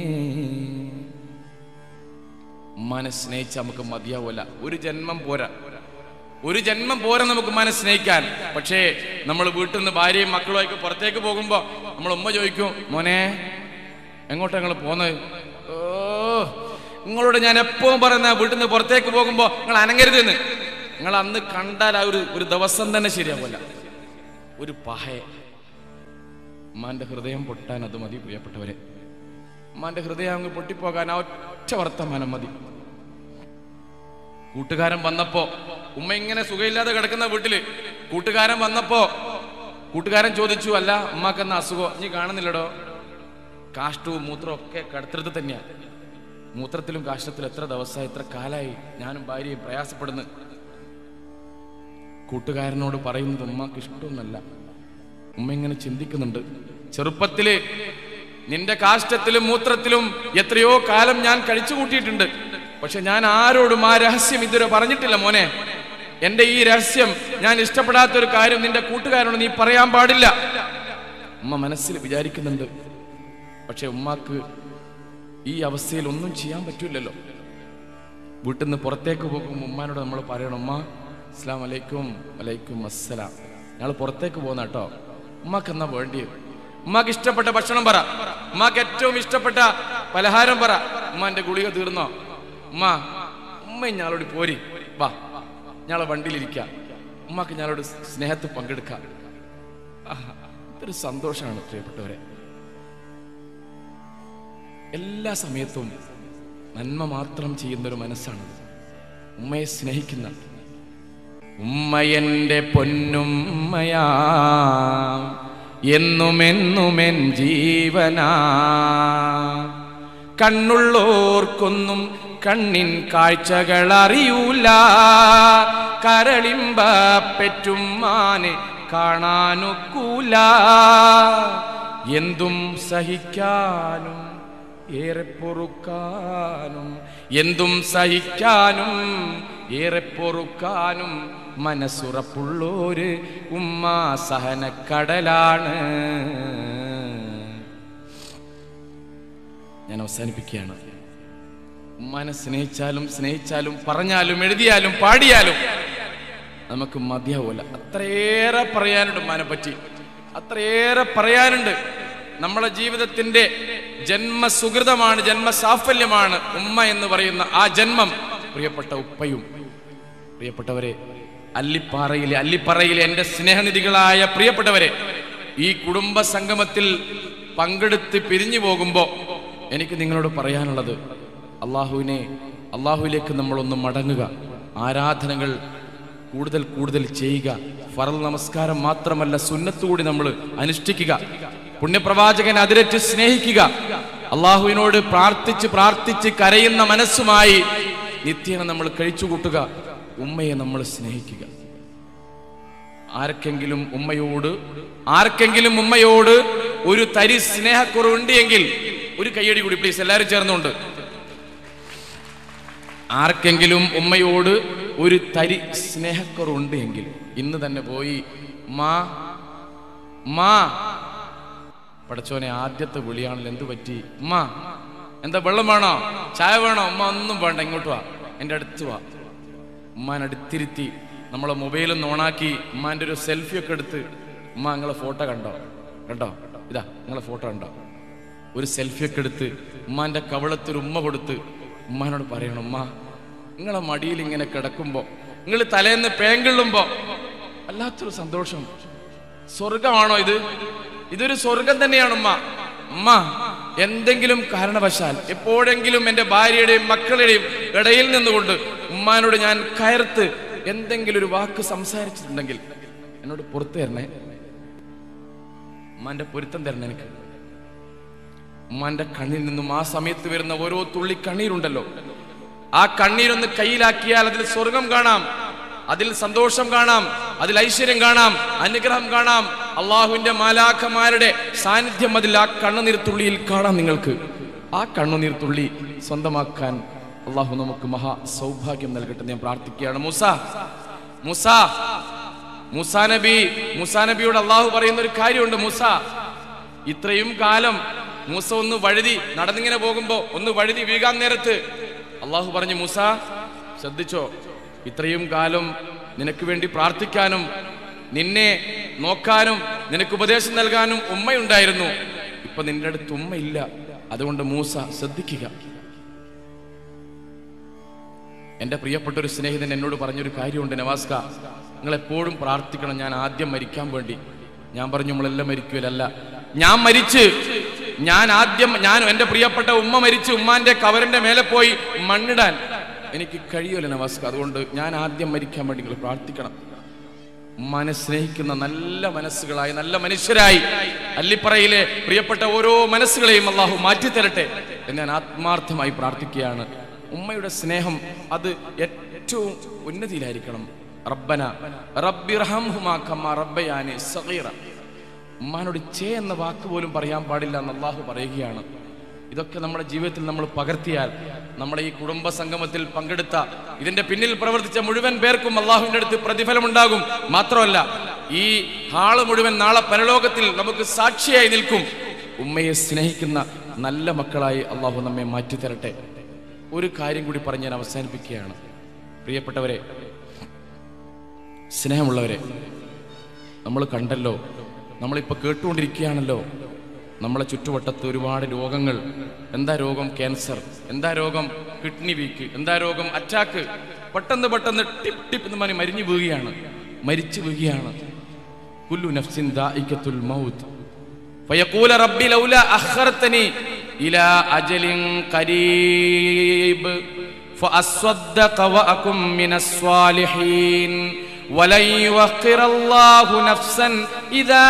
ഉമ്മാനെ സ്നേഹിച്ച് നമുക്ക് മതിയാവൂല ഒരു ജന്മം പോരാ ഒരു ജന്മം പോരാ നമുക്ക് ഉമ്മാനെ സ്നേഹിക്കാൻ പക്ഷേ നമ്മൾ വീട്ടിൽ നിന്ന് ഭാര്യയും മക്കളുമൊക്കെ പുറത്തേക്ക് പോകുമ്പോ നമ്മൾ ഉമ്മ ചോദിക്കും മോനെ എങ്ങോട്ടാ നിങ്ങൾ പോന്നത് ഓ നിങ്ങളോട് ഞാൻ എപ്പോഴും പറയുന്ന വീട്ടിൽ നിന്ന് പുറത്തേക്ക് പോകുമ്പോ നിങ്ങൾ അനങ്ങരുതെന്ന് നിങ്ങൾ അന്ന് കണ്ടാൽ ആ ഒരു ഒരു ദിവസം തന്നെ ശരിയാവില്ല ഒരു പഹയ ഉമ്മാന്റെ ഹൃദയം പൊട്ടാൻ അത് മതി പ്രിയപ്പെട്ടവരെ ഉമ്മാന്റെ ഹൃദയം അങ്ങ് പൊട്ടിപ്പോകാൻ ആ ഒറ്റ വർത്തമാനം മതി കൂട്ടുകാരൻ വന്നപ്പോ ഉമ്മ ഇങ്ങനെ സുഖമില്ലാതെ കിടക്കുന്ന വീട്ടില് കൂട്ടുകാരൻ വന്നപ്പോ കൂട്ടുകാരൻ ചോദിച്ചു അല്ല ഉമ്മാക്കെന്ന അസുഖം നീ കാണുന്നില്ലടോ കാഷ്ടവും മൂത്രവും ഒക്കെ കടത്തിടത്ത് തന്നെയാ മൂത്രത്തിലും കാഷ്ടത്തിലും എത്ര ദിവസമായി എത്ര കാലായി ഞാനും ഭാര്യയും പ്രയാസപ്പെടുന്നു കൂട്ടുകാരനോട് പറയുന്നത് ഉമ്മക്ക് ഇഷ്ടമൊന്നല്ല ഉമ്മ ഇങ്ങനെ ചിന്തിക്കുന്നുണ്ട് ചെറുപ്പത്തില് നിന്റെ കാഷ്ടത്തിലും മൂത്രത്തിലും എത്രയോ കാലം ഞാൻ കഴിച്ചു കൂട്ടിയിട്ടുണ്ട് പക്ഷെ ഞാൻ ആരോടും ആ രഹസ്യം ഇതുവരെ പറഞ്ഞിട്ടില്ല മോനെ എന്റെ ഈ രഹസ്യം ഞാൻ ഇഷ്ടപ്പെടാത്ത ഒരു കാര്യം നിന്റെ കൂട്ടുകാരോട് നീ പറയാൻ പാടില്ല ഉമ്മ മനസ്സിൽ വിചാരിക്കുന്നുണ്ട് പക്ഷെ ഉമ്മാക്ക് ഈ അവസ്ഥയിൽ ഒന്നും ചെയ്യാൻ പറ്റൂലല്ലോ വീട്ടിൽ നിന്ന് പുറത്തേക്ക് പോകുമ്പോൾ ഉമ്മാനോട് നമ്മൾ പറയണം ഉമ്മ അസ്ലാം വലൈക്കും വലൈക്കും അസ്സലാം ഞങ്ങൾ പുറത്തേക്ക് പോകുന്ന കേട്ടോ ഉമ്മാക്ക് എന്നാ വേണ്ടി ഉമ്മാക്ക് ഇഷ്ടപ്പെട്ട ഭക്ഷണം പറ ഉമ്മാക്ക് ഏറ്റവും ഇഷ്ടപ്പെട്ട പലഹാരം പറ ഉമ്മാന്റെ ഗുളിക തീർന്നോ ഉമ്മ ഉമ്മ ഞാളോട് പോരി വാ ഞങ്ങളെ വണ്ടിയിലിരിക്കാം ഉമ്മാക്ക് ഞാളോട് സ്നേഹത്തിൽ പങ്കെടുക്കാം ആഹാ, ഇതൊരു സന്തോഷമാണ് പ്രിയപ്പെട്ടവരെ എല്ലാ സമയത്തും നന്മ മാത്രം ചെയ്യുന്ന ഒരു മനസ്സാണ് ഉമ്മയെ സ്നേഹിക്കുന്ന ഉമ്മയെന്റെ പൊന്നുമ്മയാ എന്നുമെന്നുമെൻ ജീവനാ കണ്ണുള്ളോർക്കൊന്നും കണ്ണിൻ കാഴ്ചകൾ അറിയൂല കരളിമ്പ പെറ്റുമ്മാനെ കാണാനൊക്കൂല എന്തും സഹിക്കാനും ഏറെ പൊറുക്കാനും എന്തും സഹിക്കാനും ഏറെ പൊറുക്കാനും മനസ്സുറപ്പുള്ളോര് ഉമ്മ സഹനക്കടലാണ് ഞാൻ അവസാനിപ്പിക്കുകയാണ് ഉമ്മാനെ സ്നേഹിച്ചാലും സ്നേഹിച്ചാലും പറഞ്ഞാലും എഴുതിയാലും പാടിയാലും നമുക്ക് മതിയാവൂല അത്രയേറെ പറയാനുണ്ട് ഉമ്മാനെ പറ്റി അത്രയേറെ പറയാനുണ്ട് നമ്മളെ ജീവിതത്തിന്റെ ജന്മസുഹൃതമാണ് ജന്മസാഫല്യമാണ് ഉമ്മ എന്ന് പറയുന്ന ആ ജന്മം പ്രിയപ്പെട്ട ഉപ്പയും പ്രിയപ്പെട്ടവരെ അല്ലിപ്പാറയിലെ അല്ലിപ്പറയിലെ എൻ്റെ സ്നേഹനിധികളായ പ്രിയപ്പെട്ടവരെ ഈ കുടുംബ സംഗമത്തിൽ പങ്കെടുത്ത് പിരിഞ്ഞു പോകുമ്പോൾ എനിക്ക് നിങ്ങളോട് പറയാനുള്ളത് അള്ളാഹുവിനെ അള്ളാഹുവിലേക്ക് നമ്മളൊന്ന് മടങ്ങുക ആരാധനകൾ കൂടുതൽ കൂടുതൽ ചെയ്യുക ഫറൽ നമസ്കാരം മാത്രമല്ല സുന്നത്തുകൂടി നമ്മൾ അനുഷ്ഠിക്കുക പുണ്യപ്രവാചകൻ അതിരറ്റ് സ്നേഹിക്കുക അള്ളാഹുവിനോട് പ്രാർത്ഥിച്ച് പ്രാർത്ഥിച്ച് കരയുന്ന മനസ്സുമായി നിത്യേന നമ്മൾ കഴിച്ചുകൂട്ടുക ഉമ്മയെ നമ്മൾ സ്നേഹിക്കുക ആർക്കെങ്കിലും ഉമ്മയോട് ആർക്കെങ്കിലും ഉമ്മയോട് ഒരു തരി സ്നേഹക്കുറവുണ്ട് എങ്കിൽ ഒരു കയ്യടി കൂടി പ്ലീസ് എല്ലാവരും ചേർന്നുകൊണ്ട് ആർക്കെങ്കിലും ഉമ്മയോട് ഒരു തരി സ്നേഹക്കുറവുണ്ട് എങ്കിൽ ഇന്ന് തന്നെ പോയി മാ മാ പടച്ചോനെ ആദ്യത്തെ വിളിയാണല്ലോ എന്ത് പറ്റി ഉമ്മ എന്താ വെള്ളം വേണോ ചായ വേണോ ഉമ്മ ഒന്നും വേണ്ട ഇങ്ങോട്ട് വാ എൻ്റെ അടുത്ത് വാ ഉമ്മാനെ അടുത്തിരുത്തി നമ്മളെ മൊബൈലൊന്ന് ഓണാക്കി ഉമ്മാൻ്റെ ഒരു സെൽഫി ഒക്കെ എടുത്ത് ഉമ്മ നിങ്ങളെ ഫോട്ടോ കണ്ടോ കണ്ടോ ഇതാ നിങ്ങളെ ഫോട്ടോ കണ്ടോ ഒരു സെൽഫി ഒക്കെ എടുത്ത് ഉമ്മാന്റെ കവളത്തൊരു ഉമ്മ കൊടുത്ത് ഉമ്മാനോട് പറയണം ഉമ്മ നിങ്ങളെ മടിയിൽ ഇങ്ങനെ കിടക്കുമ്പോ നിങ്ങൾ തലേന്ന് പേങ്കിള്ളുമ്പോ വല്ലാത്തൊരു സന്തോഷം സ്വർഗമാണോ ഇത് ഇതൊരു സ്വർഗം തന്നെയാണ് ഉമ്മ ഉമ്മ എന്തെങ്കിലും കാരണവശാൽ എപ്പോഴെങ്കിലും എൻ്റെ ഭാര്യയുടെയും മക്കളുടെയും ഇടയിൽ നിന്നുകൊണ്ട് ഉമ്മാനോട് ഞാൻ കയർത്ത് എന്തെങ്കിലും ഒരു വാക്ക് സംസാരിച്ചിട്ടുണ്ടെങ്കിൽ എന്നോട് പുറത്തു തരണേ ഉമ്മാന്റെ പൊരുത്തം തരണം എനിക്ക് ഉമ്മാന്റെ കണ്ണിൽ നിന്നും ആ സമയത്ത് വരുന്ന ഓരോ തുള്ളി കണ്ണീരുണ്ടല്ലോ ആ കണ്ണീരൊന്ന് കയ്യിലാക്കിയാൽ അതിൽ സ്വർഗം കാണാം അതിൽ സന്തോഷം കാണാം അതിൽ ഐശ്വര്യം കാണാം അനുഗ്രഹം കാണാം അള്ളാഹുവിന്റെ മാലാഖമാരുടെ സാന്നിധ്യം അതിൽ ആ കണ്ണുനീർത്തുള്ളിയിൽ കാണാം നിങ്ങൾക്ക് ആ കണ്ണുനീർത്തുള്ളി സ്വന്തമാക്കാൻ അള്ളാഹു നമുക്ക് മഹാ സൗഭാഗ്യം നൽകട്ടെ എന്ന് ഞാൻ പ്രാർത്ഥിക്കുകയാണ് മൂസ മൂസ മൂസാ നബി മൂസാ നബിയോട് അള്ളാഹു പറയുന്ന ഒരു കാര്യമുണ്ട് മൂസ ഇത്രയും കാലം മൂസ ഒന്ന് വഴുതി നടന്നിങ്ങനെ പോകുമ്പോ ഒന്ന് വഴുതി വീകാൻ നേരത്ത് അള്ളാഹു പറഞ്ഞു മൂസ ശ്രദ്ധിച്ചോ ഇത്രയും കാലം നിനക്ക് വേണ്ടി പ്രാർത്ഥിക്കാനും നിന്നെ നോക്കാനും നിനക്ക് ഉപദേശം നൽകാനും ഉമ്മയുണ്ടായിരുന്നു ഇപ്പൊ നിന്റെ അടുത്ത് ഉമ്മയില്ല അതുകൊണ്ട് മൂസ ശ്രദ്ധിക്കുക എന്റെ പ്രിയപ്പെട്ട ഒരു സ്നേഹിതൻ എന്നോട് പറഞ്ഞൊരു കാര്യമുണ്ട് നവാസ്ക നിങ്ങൾ എപ്പോഴും പ്രാർത്ഥിക്കണം ഞാൻ ആദ്യം മരിക്കാൻ വേണ്ടി ഞാൻ പറഞ്ഞു നമ്മളെല്ലാം മരിക്കുകയല്ല ഞാൻ മരിച്ച് ഞാൻ ആദ്യം ഞാൻ എന്റെ പ്രിയപ്പെട്ട ഉമ്മ മരിച്ച് ഉമ്മാന്റെ കവറിന്റെ മേലെ പോയി മണ്ണിടാൻ എനിക്ക് കഴിയുമല്ലോ നവാസ്ക അതുകൊണ്ട് ഞാൻ ആദ്യം മരിക്കാൻ വേണ്ടി നിങ്ങൾ പ്രാർത്ഥിക്കണം ഉമ്മാനെ സ്നേഹിക്കുന്ന നല്ല മനസ്സുകളായി നല്ല മനുഷ്യരായി അല്ലിപ്പറയിലെ പ്രിയപ്പെട്ട ഓരോ മനസ്സുകളെയും അള്ളാഹു മാറ്റിത്തരട്ടെ എന്ന് ഞാൻ ആത്മാർത്ഥമായി പ്രാർത്ഥിക്കുകയാണ് ഉമ്മയുടെ സ്നേഹം അത് ഏറ്റവും ഉന്നതിയിലായിരിക്കണം റബ്ബന റബ്ബിർഹംഹുമാ കമ്മാ റബ്ബയാനി സഗീറ ഉമ്മാനോട് ചേ എന്ന വാക്ക് പോലും പറയാൻ പാടില്ല എന്ന് അള്ളാഹു പറയുകയാണ് ഇതൊക്കെ നമ്മുടെ ജീവിതത്തിൽ നമ്മൾ പകർത്തിയാൽ നമ്മുടെ ഈ കുടുംബ സംഗമത്തിൽ പങ്കെടുത്ത ഇതിന്റെ പിന്നിൽ പ്രവർത്തിച്ച മുഴുവൻ പേർക്കും അള്ളാഹുവിന്റെ അടുത്ത് പ്രതിഫലമുണ്ടാകും മാത്രമല്ല ഈ ഹാള് മുഴുവൻ നാളെ പരലോകത്തിൽ നമുക്ക് സാക്ഷിയായി നിൽക്കും ഉമ്മയെ സ്നേഹിക്കുന്ന നല്ല മക്കളായി അള്ളാഹു നമ്മെ മാറ്റിത്തരട്ടെ ഒരു കാര്യം കൂടി പറഞ്ഞ് ഞാൻ അവസാനിപ്പിക്കുകയാണ് പ്രിയപ്പെട്ടവരെ സ്നേഹമുള്ളവരെ നമ്മൾ കണ്ടല്ലോ നമ്മളിപ്പോൾ കേട്ടുകൊണ്ടിരിക്കുകയാണല്ലോ നമ്മളെ ചുറ്റുവട്ടത്ത് ഒരുപാട് രോഗങ്ങൾ എന്താ രോഗം ക്യാൻസർ എന്താ രോഗം കിഡ്നി വീക്ക് എന്താ രോഗം അറ്റാക്ക് പെട്ടെന്ന് പെട്ടെന്ന് ടിപ്പ് ടിപ്പ് എന്ന് പറഞ്ഞ് മരിഞ്ഞു വീഴുകയാണ് മരിച്ചു വീഴുകയാണ് കുല്ലു നഫ്സിൻ ദാഇക്കത്തുൽ മൗത്ത് فيقول ربي لولا أخرتني إلى أجل قريب فأصدق وأكن من الصالحين ولن يوقر الله نفسا إذا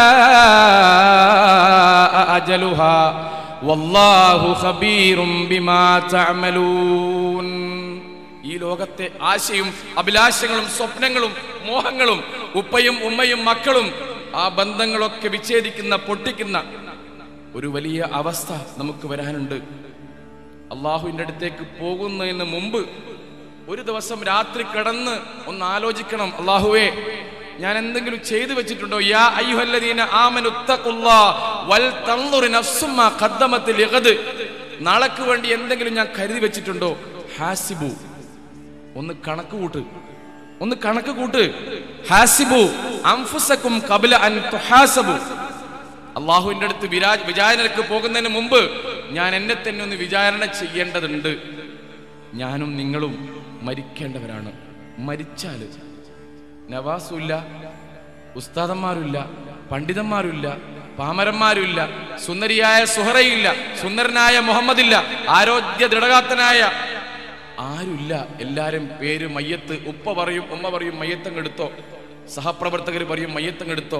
جاء أجلها والله خبير بما تعملون ഈ ലോകത്തെ ആശയും അഭിലാഷങ്ങളും സ്വപ്നങ്ങളും മോഹങ്ങളും ഉപ്പയും ഉമ്മയും മക്കളും ആ ബന്ധങ്ങളൊക്കെ വിച്ഛേദിക്കുന്ന പൊട്ടിക്കുന്ന ഒരു വലിയ അവസ്ഥ നമുക്ക് വരാനുണ്ട് അള്ളാഹുവിൻ്റെ അടുത്തേക്ക് പോകുന്നതിന് മുമ്പ് ഒരു ദിവസം രാത്രി കിടന്ന് ഒന്ന് ആലോചിക്കണം അള്ളാഹുവേ ഞാൻ എന്തെങ്കിലും ചെയ്തു വെച്ചിട്ടുണ്ടോ യാ അയ്യുഹല്ലദീന ആമനു തഖുല്ലാ വൽ തൻദുർ നഫ്സും മാ ഖദ്ദമത് ലിഗദ് നാളേക്ക് വേണ്ടി എന്തെങ്കിലും ഞാൻ കരുതി വെച്ചിട്ടുണ്ടോ ഹാസിബു ഒന്ന് കണക്ക് കൂട്ട് ഒന്ന് കണക്ക് കൂട്ട് ഹാസിബു അംഫുസക്കും കബല അൻ തുഹാസബു അള്ളാഹുവിന്റെ അടുത്ത് വിരാ വിചാരണക്ക് പോകുന്നതിന് മുമ്പ് ഞാൻ എന്നെ തന്നെ ഒന്ന് വിചാരണ ചെയ്യേണ്ടതുണ്ട് ഞാനും നിങ്ങളും മരിക്കേണ്ടവരാണ് മരിച്ചാല് നവാസുമില്ല ഉസ്താദന്മാരുമില്ല പണ്ഡിതന്മാരുമില്ല പാമരന്മാരുമില്ല സുന്ദരിയായ സുഹറയില്ല സുന്ദരനായ മുഹമ്മദില്ല ആരോഗ്യ ദൃഢഗാത്തനായ ആരുമില്ല എല്ലാരും പേര് മയ്യത്ത് ഉപ്പ പറയും ഉമ്മ പറയും മയ്യത്തങ്ങെടുത്തോ സഹപ്രവർത്തകർ പറയും മയ്യത്തങ്ങെടുത്തോ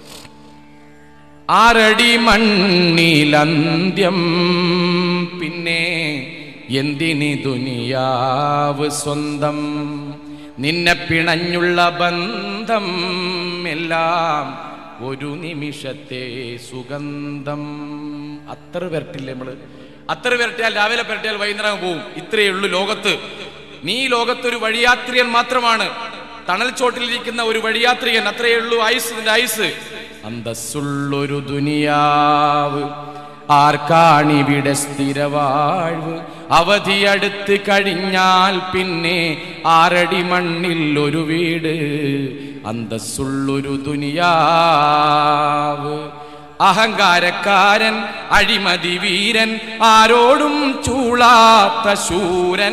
ആരടി മണ്ണിലന്ത്യം പിന്നെ എന്തിനി ദുനിയാവ് സ്വന്തം നിന്നെ പിണഞ്ഞുള്ള ബന്ധം എല്ലാം ഒരു നിമിഷത്തെ സുഗന്ധം അത്ര വരട്ടില്ലേ നമ്മള് അത്ര വരട്ടിയാൽ രാവിലെ വരട്ടിയാൽ വൈകുന്നേരം പോവും ഇത്രയേ ഉള്ളൂ ലോകത്ത് നീ ലോകത്ത് ഒരു വഴിയാത്രികൻ മാത്രമാണ് തണൽ ചോട്ടിലിരിക്കുന്ന ഒരു വഴിയാത്രികൻ അത്രയേ ഉള്ളൂ ആയുസ് നിന്റെ ആയുസ് അന്തസ്സുള്ളൊരു ദുനിയാവ് ആർക്കാണിവിടെ സ്ഥിരവാഴ്വ് അവധി അടുത്ത് കഴിഞ്ഞാൽ പിന്നെ ആറടി മണ്ണിൽ ഒരു വീട് അന്തസ്സുള്ളൊരു ദുനിയാവ് അഹങ്കാരക്കാരൻ അഴിമതി വീരൻ ആരോടും ചൂളാത്ത ശൂരൻ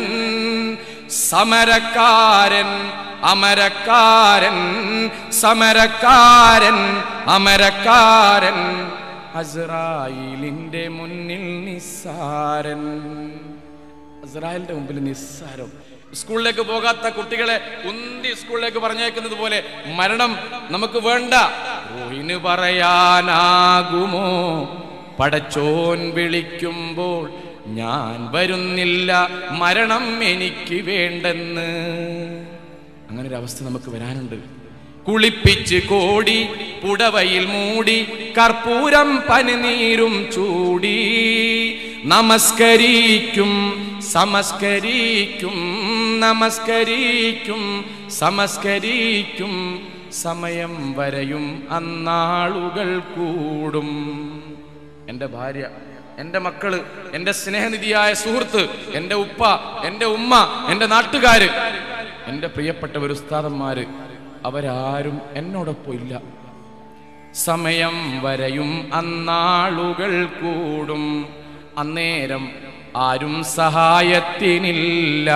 സമരക്കാരൻ അമരക്കാരൻ സമരക്കാരൻ അമരക്കാരൻ അസ്രായിലിന്റെ മുന്നിൽ നിസ്സാരൻ അസ്രായേലിന്റെ മുമ്പിൽ നിസ്സാരം സ്കൂളിലേക്ക് പോകാത്ത കുട്ടികളെ ഉന്തി സ്കൂളിലേക്ക് പറഞ്ഞേക്കുന്നത് പോലെ മരണം നമുക്ക് വേണ്ട റോയിന് പറയാനാകുമോ പടച്ചോൻ വിളിക്കുമ്പോൾ ഞാൻ വരുന്നില്ല മരണം എനിക്ക് വേണ്ടെന്ന് അങ്ങനെ ഒരു അവസ്ഥ നമുക്ക് വരാനുണ്ട് കുളിപ്പിച്ച് കോടി പുടവയിൽ മൂടി കർപ്പൂരം പനിനീരും ചൂടി നമസ്കരിക്കും സമസ്കരിക്കും നമസ്കരിക്കും സമസ്കരിക്കും സമയം വരെയും അന്നാളുകൾ കൂടും എൻ്റെ ഭാര്യ എൻ്റെ മക്കള് എൻ്റെ സ്നേഹനിധിയായ സുഹൃത്ത് എൻ്റെ ഉപ്പ എൻ്റെ ഉമ്മ എൻ്റെ നാട്ടുകാര് എൻ്റെ പ്രിയപ്പെട്ടവർ ഉസ്താദന്മാര് അവരാരും എന്നോടൊപ്പം ഇല്ല സമയം വരെയും അന്നാളുകൾ കൂടും അന്നേരം ആരും സഹായത്തിനില്ല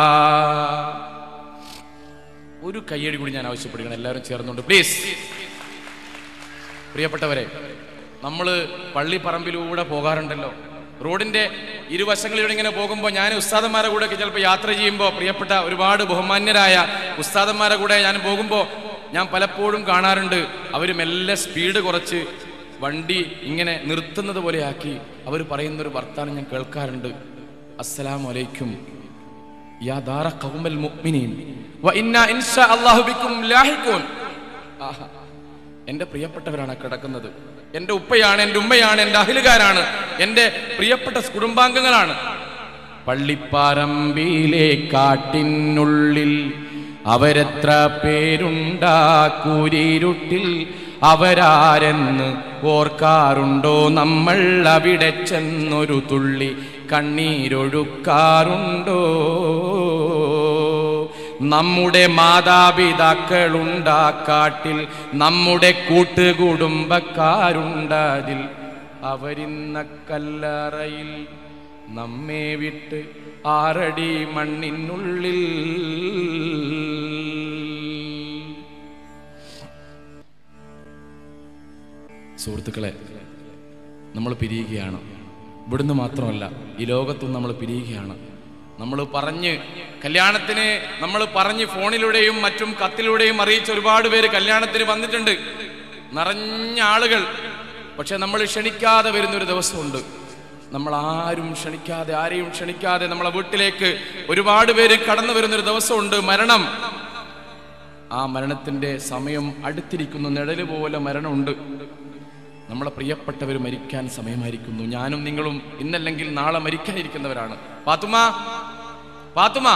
ഒരു കയ്യടി കൂടി ഞാൻ ആവശ്യപ്പെടുകയാണ് എല്ലാവരും ചേർന്നുകൊണ്ട് പ്ലീസ് പ്രിയപ്പെട്ടവരെ നമ്മൾ പള്ളിപ്പറമ്പിലൂടെ പോകാറുണ്ടല്ലോ റോഡിന്റെ ഇരുവശങ്ങളിലൂടെ ഇങ്ങനെ പോകുമ്പോൾ ഞാൻ ഉസ്താദന്മാരെ കൂടെ ഒക്കെ ചിലപ്പോൾ യാത്ര ചെയ്യുമ്പോൾ പ്രിയപ്പെട്ട ഒരുപാട് ബഹുമാന്യരായ ഉസ്താദന്മാരെ കൂടെ ഞാൻ പോകുമ്പോൾ ഞാൻ പലപ്പോഴും കാണാറുണ്ട് അവർ മെല്ലെ സ്പീഡ് കുറച്ച് വണ്ടി ഇങ്ങനെ നിർത്തുന്നത് പോലെ ആക്കി അവർ പറയുന്ന ഒരു വർത്താനം ഞാൻ കേൾക്കാറുണ്ട് അസ്സലാമു അലൈക്കും യാ ദാറ ഖൗമൽ മുഅ്മിനീൻ വ ഇന്നാ ഇൻഷാ അല്ലാഹു ബിക്കും ലാഹിഖൂൻ ആഹാ എൻ്റെ പ്രിയപ്പെട്ടവരാണ് ആ കിടക്കുന്നത് എൻ്റെ ഉപ്പയാണ് എൻ്റെ ഉമ്മയാണ് എൻ്റെ അഹിലുകാരാണ് എൻ്റെ പ്രിയപ്പെട്ട കുടുംബാംഗങ്ങളാണ് പള്ളിപ്പാറമ്പിലെ കാട്ടിനുള്ളിൽ അവരെത്ര പേരുണ്ടാക്കൂരിരുട്ടിൽ അവരാരെന്ന് ഓർക്കാറുണ്ടോ നമ്മൾ അവിടെ ചെന്നൊരു തുള്ളി കണ്ണീരൊഴുക്കാറുണ്ടോ നമ്മുടെ മാതാപിതാക്കളുണ്ടാക്കാട്ടിൽ നമ്മുടെ കൂട്ടുകുടുംബക്കാരുണ്ടതിൽ അവരിന്ന കല്ലറയിൽ നമ്മെ വിട്ട് ആറടി മണ്ണിനുള്ളിൽ സുഹൃത്തുക്കളെ നമ്മൾ പിരിയുകയാണ് ഇവിടുന്ന് മാത്രമല്ല ഈ ലോകത്തും നമ്മൾ പിരിയുകയാണ് നമ്മൾ പറഞ്ഞ് കല്യാണത്തിന് നമ്മൾ പറഞ്ഞ് ഫോണിലൂടെയും മറ്റും കത്തിലൂടെയും അറിയിച്ച ഒരുപാട് പേര് കല്യാണത്തിന് വന്നിട്ടുണ്ട് നിറഞ്ഞ ആളുകൾ പക്ഷെ നമ്മൾ ക്ഷണിക്കാതെ വരുന്നൊരു ദിവസമുണ്ട് നമ്മൾ ആരും ക്ഷണിക്കാതെ ആരെയും ക്ഷണിക്കാതെ നമ്മളെ വീട്ടിലേക്ക് ഒരുപാട് പേര് കടന്നു വരുന്നൊരു ദിവസമുണ്ട് മരണം ആ മരണത്തിന്റെ സമയം അടുത്തിരിക്കുന്നു നിഴല് പോലെ മരണമുണ്ട് നമ്മളെ പ്രിയപ്പെട്ടവർ മരിക്കാൻ സമയമായിരിക്കുന്നു ഞാനും നിങ്ങളും ഇന്നല്ലെങ്കിൽ നാളെ മരിക്കാനിരിക്കുന്നവരാണ് പാത്തുമ പാത്തുമ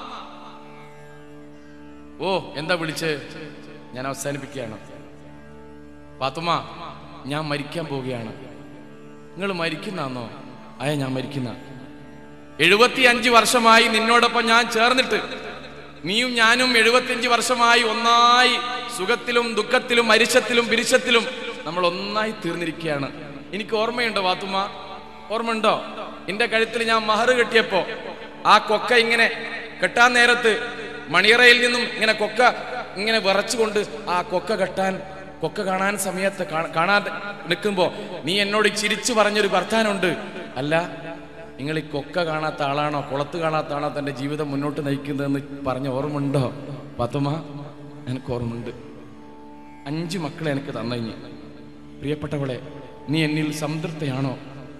ഓ എന്താ വിളിച്ച് ഞാൻ അവസാനിപ്പിക്കുകയാണ് പാത്തുമ ഞാൻ മരിക്കാൻ പോവുകയാണ് നിങ്ങൾ മരിക്കുന്നാന്നോ അയ ഞാൻ മരിക്കുന്ന എഴുപത്തി അഞ്ച് വർഷമായി നിന്നോടൊപ്പം ഞാൻ ചേർന്നിട്ട് നീയും ഞാനും എഴുപത്തിയഞ്ച് വർഷമായി ഒന്നായി സുഖത്തിലും ദുഃഖത്തിലും മരിച്ചത്തിലും പിരിച്ചത്തിലും നമ്മൾ ഒന്നായി തീർന്നിരിക്കുകയാണ് എനിക്ക് ഓർമ്മയുണ്ടോ വാത്തുമ്മ ഓർമ്മയുണ്ടോ എന്റെ കഴുത്തിൽ ഞാൻ മഹർ കെട്ടിയപ്പോ ആ കൊക്ക ഇങ്ങനെ കെട്ടാൻ നേരത്ത് മണിയറയിൽ നിന്നും ഇങ്ങനെ കൊക്ക ഇങ്ങനെ വിറച്ചുകൊണ്ട് ആ കൊക്ക കെട്ടാൻ കൊക്ക കാണാൻ സമയത്ത് കാ- കാണാതെ നിൽക്കുമ്പോ നീ എന്നോട് ചിരിച്ചു പറഞ്ഞൊരു വർത്താനുണ്ട് അല്ല നിങ്ങൾ ഈ കൊക്ക കാണാത്ത ആളാണോ കുളത്ത് കാണാത്ത ആളാണോ തന്റെ ജീവിതം മുന്നോട്ട് നയിക്കുന്നതെന്ന് പറഞ്ഞ ഓർമ്മയുണ്ടോ പത്തുമ എനിക്ക് ഓർമ്മയുണ്ട് അഞ്ച് മക്കളെ എനിക്ക് തന്നഞ്ഞ് പ്രിയപ്പെട്ടവളെ നീ എന്നിൽ സംതൃപ്തയാണോ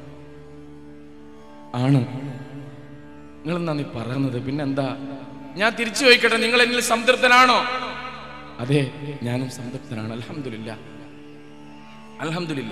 ആണ് നിങ്ങളെന്നാ നീ പറയുന്നത് പിന്നെന്താ ഞാൻ തിരിച്ചു ചോദിക്കട്ടെ നിങ്ങൾ എന്നിൽ സംതൃപ്തനാണോ അതെ ഞാനും സംതൃപ്തനാണ് അലഹമില്ല അലഹമില്ല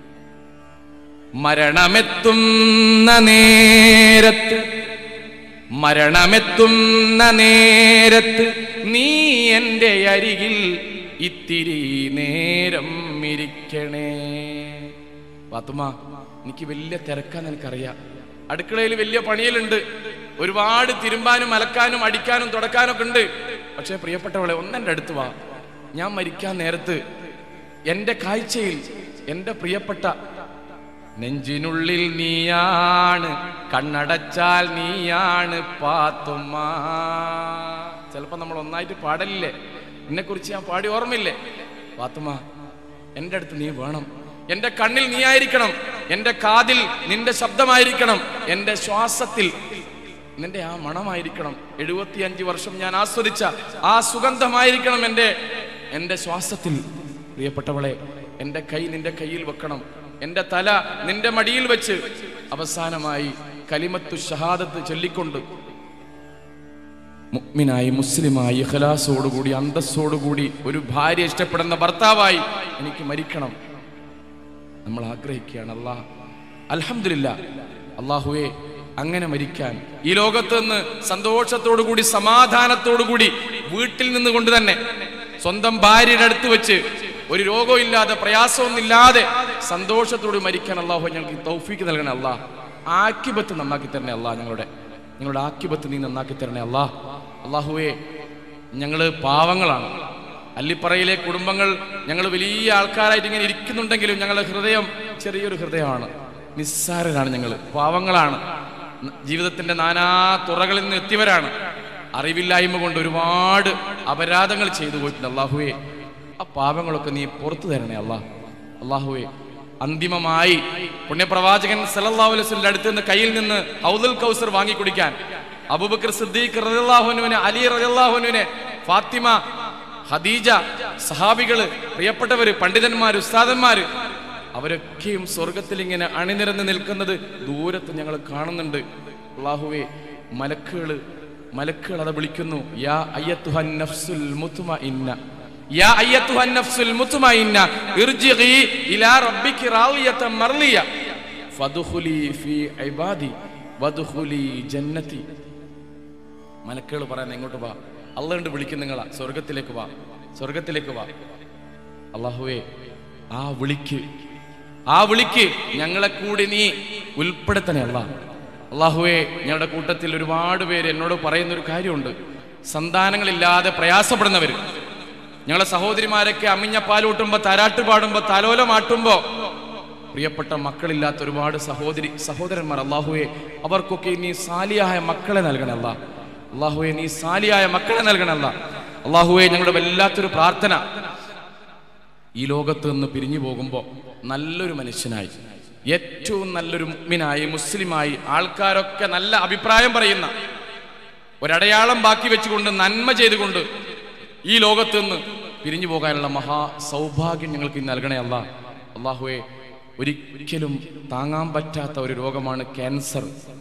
മരണമെത്തുന്ന നേരത്ത് മരണമെത്തുന്ന നേരത്ത് നീ എൻ്റെ അരികിൽ ഇത്തിരി നേരം ഇരിക്കണേ പാത്തുമ്മ എനിക്ക് വലിയ തിരക്കാന്ന് എനിക്കറിയാം അടുക്കളയിൽ വലിയ പണിയിലുണ്ട് ഒരുപാട് തിരുമ്പാനും അലക്കാനും അടിക്കാനും തുടക്കാനും ഒക്കെ ഉണ്ട് പക്ഷേ പ്രിയപ്പെട്ടവളെ ഒന്നെൻ്റെ അടുത്ത് വാ ഞാൻ മരിക്കാൻ നേരത്ത് എൻ്റെ കാഴ്ചയിൽ എൻ്റെ പ്രിയപ്പെട്ട നെഞ്ചിനുള്ളിൽ നീയാണ് കണ്ണടച്ചാൽ നീയാണ് പാത്തുമ്മ ചിലപ്പോ നമ്മൾ ഒന്നായിട്ട് പാടലില്ലേ എന്നെ കുറിച്ച് ഞാൻ പാടി ഓർമ്മയില്ലേ പാത്തുമ്മ എൻ്റെ അടുത്ത് നീ വേണം എൻ്റെ കണ്ണിൽ നീ ആയിരിക്കണം എൻ്റെ കാതിൽ നിന്റെ ശബ്ദമായിരിക്കണം എൻ്റെ ശ്വാസത്തിൽ നിന്റെ ആ മണമായിരിക്കണം എഴുപത്തിയഞ്ച് വർഷം ഞാൻ ആസ്വദിച്ച ആ സുഗന്ധമായിരിക്കണം എൻ്റെ എൻ്റെ ശ്വാസത്തിൽ പ്രിയപ്പെട്ടവളെ എൻ്റെ കൈ നിന്റെ കയ്യിൽ വെക്കണം എൻ്റെ തല നിന്റെ മടിയിൽ വെച്ച് അവസാനമായി കലിമത്തു ഷഹാദത്ത് ചൊല്ലിക്കൊണ്ട് മുഗ്മിനായി മുസ്ലിമായി ഇഖലാസോടുകൂടി അന്തസ്സോടുകൂടി ഒരു ഭാര്യ ഇഷ്ടപ്പെടുന്ന ഭർത്താവായി എനിക്ക് മരിക്കണം നമ്മൾ ആഗ്രഹിക്കുകയാണ് അല്ലാ അൽഹംദുലില്ല അള്ളാഹുവെ അങ്ങനെ മരിക്കാൻ ഈ ലോകത്ത് നിന്ന് സന്തോഷത്തോടുകൂടി സമാധാനത്തോടുകൂടി വീട്ടിൽ നിന്നുകൊണ്ട് തന്നെ സ്വന്തം ഭാര്യയുടെ അടുത്ത് വെച്ച് ഒരു രോഗവും ഇല്ലാതെ പ്രയാസമൊന്നുമില്ലാതെ സന്തോഷത്തോട് മരിക്കാൻ അള്ളാഹു ഞങ്ങൾക്ക് തൗഫീക്ക് നൽകണേ അല്ലാ ആക്കിബത്ത് നന്നാക്കി തരണേ അല്ലാ ഞങ്ങളുടെ ഞങ്ങളുടെ ആക്കിബത്ത് നീ നന്നാക്കി തരണേ അല്ലാ അള്ളാഹുവേ ഞങ്ങൾ പാവങ്ങളാണ് അല്ലിപ്പറയിലെ കുടുംബങ്ങൾ ഞങ്ങൾ വലിയ ആൾക്കാരായിട്ട് ഇങ്ങനെ ഇരിക്കുന്നുണ്ടെങ്കിലും ഞങ്ങളുടെ ഹൃദയം ചെറിയൊരു ഹൃദയമാണ് നിസ്സാരരാണ് ഞങ്ങൾ പാവങ്ങളാണ് ന- ജീവിതത്തിന്റെ നാനാ തുറകളിൽ നിന്ന് എത്തിയവരാണ് അറിവില്ലായ്മ കൊണ്ട് ഒരുപാട് അപരാധങ്ങൾ ചെയ്തു പോയിട്ടുണ്ട് അള്ളാഹുവേ ആ പാവങ്ങളൊക്കെ നീ പുറത്തു തരണേ അല്ലാ അള്ളാഹുവേ അന്തിമമായി പുണ്യപ്രവാചകൻ സല്ലല്ലാഹു അലൈഹി വസല്ലം അടുത്ത് നിന്ന് കയ്യിൽ നിന്ന് ഹൗദുൽ കൗസർ വാങ്ങി കുടിക്കാൻ അബൂബക്കർ സിദ്ദീഖ് റളിയല്ലാഹുവിനെ അലി റളിയല്ലാഹുവിനെ ഫാത്തിമ ഖദീജ സഹാബികള് പ്രിയപ്പെട്ടവര് പണ്ഡിതന്മാര് ഉസ്താദന്മാര് അവരൊക്കെയും സ്വർഗത്തിൽ ഇങ്ങനെ അണിനിരന്ന് നിൽക്കുന്നത് ദൂരത്ത് ഞങ്ങൾ കാണുന്നുണ്ട് അള്ളാഹുവേ മലക്കുകള് മലക്കുകൾ അത് വിളിക്കുന്നു യാ അയ്യത്തുഹൻ നഫ്സുൽ മുത്മഇന്ന യാ അയ്യത്തുഹൻ നഫ്സുൽ മുത്മഇന്ന ഇർജിഇ ഇലാ റബ്ബികി റാളിയതൻ മർളിയ ഫദ്ഖുലി ഫീ ഇബാദി വദ്ഖുലി ജന്നതി മലക്കുകൾ പറയുന്നത് എങ്ങോട്ട് വാ അള്ളണ്ട് വിളിക്കും നിങ്ങളാ സ്വർഗത്തിലേക്ക് വാ സ്വർഗത്തിലേക്ക് വാ അള്ളാഹുവേ ആ വിളിക്ക് ആ വിളിക്ക് ഞങ്ങളെ കൂടി നീ ഉൾപ്പെടുത്തണേ അല്ല അള്ളാഹുവേ ഞങ്ങളുടെ കൂട്ടത്തിൽ ഒരുപാട് പേര് എന്നോട് പറയുന്ന ഒരു കാര്യമുണ്ട് സന്താനങ്ങളില്ലാതെ പ്രയാസപ്പെടുന്നവർ ഞങ്ങളെ സഹോദരിമാരൊക്കെ അമിഞ്ഞ പാലൂട്ടുമ്പോ താരാട്ട് പാടുമ്പോ തലോലമാട്ടുമ്പോ പ്രിയപ്പെട്ട മക്കളില്ലാത്ത ഒരുപാട് സഹോദരി സഹോദരന്മാർ അള്ളാഹുവെ അവർക്കൊക്കെ നീ സാലിയായ മക്കളെ നൽകണല്ല അള്ളാഹുവെ നീ സാലിയായ മക്കളെ നൽകണല്ല അള്ളാഹുവെ ഞങ്ങളുടെ വല്ലാത്തൊരു പ്രാർത്ഥന ഈ ലോകത്ത് നിന്ന് പിരിഞ്ഞു പോകുമ്പോൾ നല്ലൊരു മനുഷ്യനായി ഏറ്റവും നല്ലൊരു മുഗ്മിനായി മുസ്ലിമായി ആൾക്കാരൊക്കെ നല്ല അഭിപ്രായം പറയുന്ന ഒരടയാളം ബാക്കി വെച്ചുകൊണ്ട് നന്മ ചെയ്തുകൊണ്ട് ഈ ലോകത്ത് നിന്ന് പിരിഞ്ഞു പോകാനുള്ള മഹാ സൗഭാഗ്യം ഞങ്ങൾക്ക് ഇന്ന് നൽകണേ അല്ല അള്ളാഹുവെ ഒരിക്കലും താങ്ങാൻ പറ്റാത്ത ഒരു രോഗമാണ് ക്യാൻസർ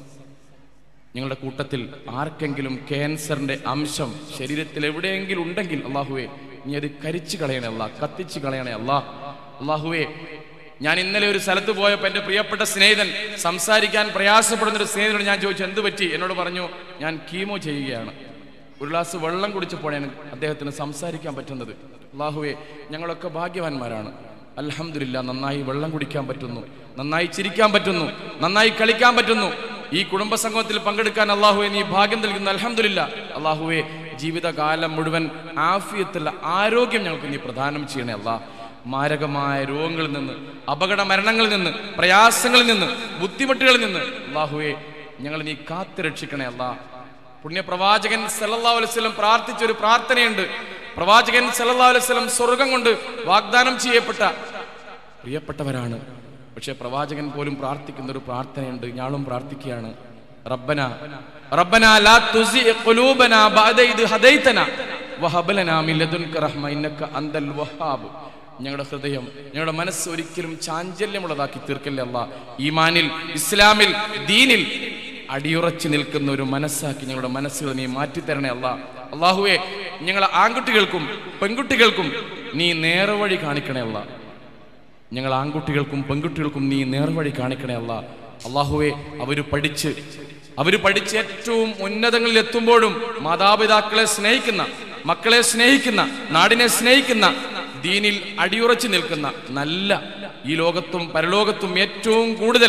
ഞങ്ങളുടെ കൂട്ടത്തിൽ ആർക്കെങ്കിലും ക്യാൻസറിന്റെ അംശം ശരീരത്തിൽ എവിടെയെങ്കിലും ഉണ്ടെങ്കിൽ അള്ളാഹുവെ നീ അത് കരിച്ചു കളയണേ അല്ല കത്തിച്ചു കളയണേ അല്ല അള്ളാഹുവെ ഞാൻ ഇന്നലെ ഒരു സ്ഥലത്ത് പോയപ്പോൾ എൻ്റെ പ്രിയപ്പെട്ട സ്നേഹിതൻ സംസാരിക്കാൻ പ്രയാസപ്പെടുന്ന ഒരു സ്നേഹിതനോട് ഞാൻ ചോദിച്ചു എന്ത് പറ്റി എന്നോട് പറഞ്ഞു ഞാൻ കീമോ ചെയ്യുകയാണ് ഒരു ഗ്ലാസ് വെള്ളം കുടിച്ചപ്പോഴാണ് അദ്ദേഹത്തിന് സംസാരിക്കാൻ പറ്റുന്നത് അള്ളാഹുവെ ഞങ്ങളൊക്കെ ഭാഗ്യവാന്മാരാണ് അൽഹംദുലില്ലാ നന്നായി വെള്ളം കുടിക്കാൻ പറ്റുന്നു നന്നായി ചിരിക്കാൻ പറ്റുന്നു നന്നായി കളിക്കാൻ പറ്റുന്നു ഈ കുടുംബ സംഗമത്തിൽ പങ്കെടുക്കാൻ അള്ളാഹുവെ നീ ഭാഗ്യം നൽകുന്നു അൽഹംദുലില്ല അള്ളാഹുവെ ജീവിതകാലം മുഴുവൻ ആഫിയത്തുള്ള ആരോഗ്യം ഞങ്ങൾക്ക് നീ പ്രദാനം ചെയ്യണേ അല്ലാ മാരകമായ രോഗങ്ങളിൽ നിന്ന് അപകട മരണങ്ങളിൽ നിന്ന് പ്രയാസങ്ങളിൽ നിന്ന് ബുദ്ധിമുട്ടുകളിൽ നിന്ന് അള്ളാഹുവെ ഞങ്ങൾ നീ കാത്തു രക്ഷിക്കണേ അല്ലാ പുണ്യപ്രവാചകൻ സല്ലല്ലാഹു അലൈഹി വസല്ലം പ്രാർത്ഥിച്ച ഒരു പ്രാർത്ഥനയുണ്ട് പ്രവാചകൻ സല്ലല്ലാഹു അലൈഹി വസല്ലം സ്വർഗം കൊണ്ട് വാഗ്ദാനം ചെയ്യപ്പെട്ട പ്രിയപ്പെട്ടവരാണ് പക്ഷെ പ്രവാചകൻ പോലും പ്രാർത്ഥിക്കുന്ന ഒരു പ്രാർത്ഥനയുണ്ട് ഞാളും പ്രാർത്ഥിക്കുകയാണ് റബ്ബന റബ്ബന ലാ തുസി ഖുലൂബന ബഅദ ഇദ് ഹദൈതന വഹബ് ലനാ മിൻ ലദുൻക റഹ്മ ഇന്നക അന്തൽ വഹാബ് ഞങ്ങളുടെ ഹൃദയം ഞങ്ങളുടെ മനസ്സ് ഒരിക്കലും ചാഞ്ചല്യമുള്ളതാക്കി തീർക്കല്ലേ അല്ല ഈമാനിൽ ഇസ്ലാമിൽ ദീനിൽ അടിയുറച്ചു നിൽക്കുന്ന ഒരു മനസ്സാക്കി ഞങ്ങളുടെ മനസ്സുകൾ നീ മാറ്റിത്തരണേ അല്ല അള്ളാഹുവെ ഞങ്ങളെ ആൺകുട്ടികൾക്കും പെൺകുട്ടികൾക്കും നീ നേർവഴി കാണിക്കണേ അല്ല ഞങ്ങൾ ആൺകുട്ടികൾക്കും പെൺകുട്ടികൾക്കും നീ നേർവഴി കാണിക്കണേ അല്ല അള്ളാഹുവെ അവര് പഠിച്ച് അവര് പഠിച്ച് ഏറ്റവും ഉന്നതങ്ങളിൽ എത്തുമ്പോഴും മാതാപിതാക്കളെ സ്നേഹിക്കുന്ന മക്കളെ സ്നേഹിക്കുന്ന നാടിനെ സ്നേഹിക്കുന്ന ദീനിൽ അടിയുറച്ചു നിൽക്കുന്ന നല്ല ഈ ലോകത്തും പരലോകത്തും ഏറ്റവും കൂടുതൽ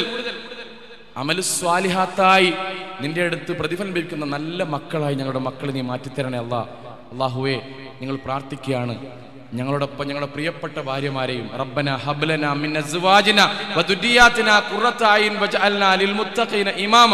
അമലു സ്വാലിഹാത്തായി നിന്റെ അടുത്ത് പ്രതിഫലം ലഭിക്കുന്ന നല്ല മക്കളായി ഞങ്ങളുടെ മക്കളെ നീ മാറ്റിത്തരണേ അല്ലാ അള്ളാഹുവേ നിങ്ങൾ പ്രാർത്ഥിക്കുകയാണ് ഞങ്ങളോടൊപ്പം ഞങ്ങളുടെ പ്രിയപ്പെട്ട ഭാര്യമാരെയും റബ്ബന ഹബ്ലന മിൻ അസ്വാജിന വദുരിയാതിന ഖുറത അയ്ൻ വജഅൽനാ ലിൽ മുത്തഖീന ഇമാമ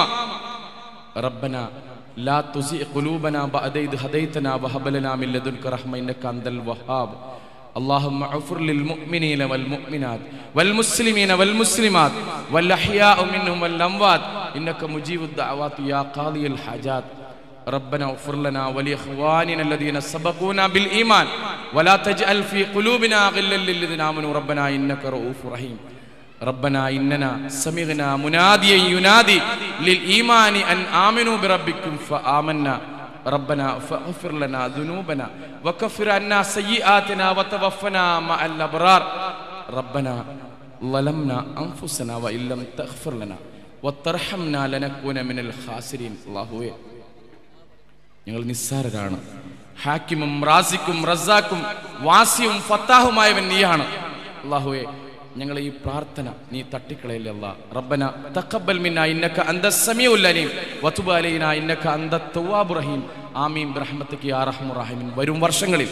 റബ്ബന ലാ തുസി ഖുലൂബന ബഅദ ഇദ് ഹദൈതന വഹബ് ലനാ മിൻ ലദുൻക റഹ്മ ഇന്നക അന്തൽ വഹാബ് اللهم اغفر للمؤمنين والمؤمنات والمسلمين والمسلمات والأحياء منهم والأموات إنك مجيب الدعوات يا قاضي الحاجات ربنا اغفر لنا ولإخواننا الذين سبقونا بالإيمان ولا تجعل في قلوبنا غلا للذين آمنوا ربنا إنك رؤوف رحيم ربنا إننا سمعنا مناديا ينادي للإيمان أن آمنوا بربكم فآمنا ربنا فاغفر لنا ذنوبنا وكفر عنا سيئاتنا وتوفنا مع الأبرار ربنا ظلمنا أنفسنا وإن لم تغفر لنا وترحمنا لنكون من الخاسرين الله ഞങ്ങൾ നിസ്സാരരാണ് ഹാക്കിമും റാസിക്കും റസാക്കും വാസിയും ഫത്താഹുമായവൻ നീയാണ് അള്ളാഹുവെ ഞങ്ങൾ ഈ പ്രാർത്ഥന നീ തട്ടിക്കളയില്ല അല്ലാ റബ്ബന തഖബ്ബൽ മിന്ന ഇന്നക അന്ത സമീഉൽ അലീം വതുബ് അലൈനാ ഇന്നക അന്ത തവ്വാബുർ റഹീം ആമീൻ ബിറഹ്മതിക യാ റഹ്മാൻ റഹീം വരും വർഷങ്ങളിൽ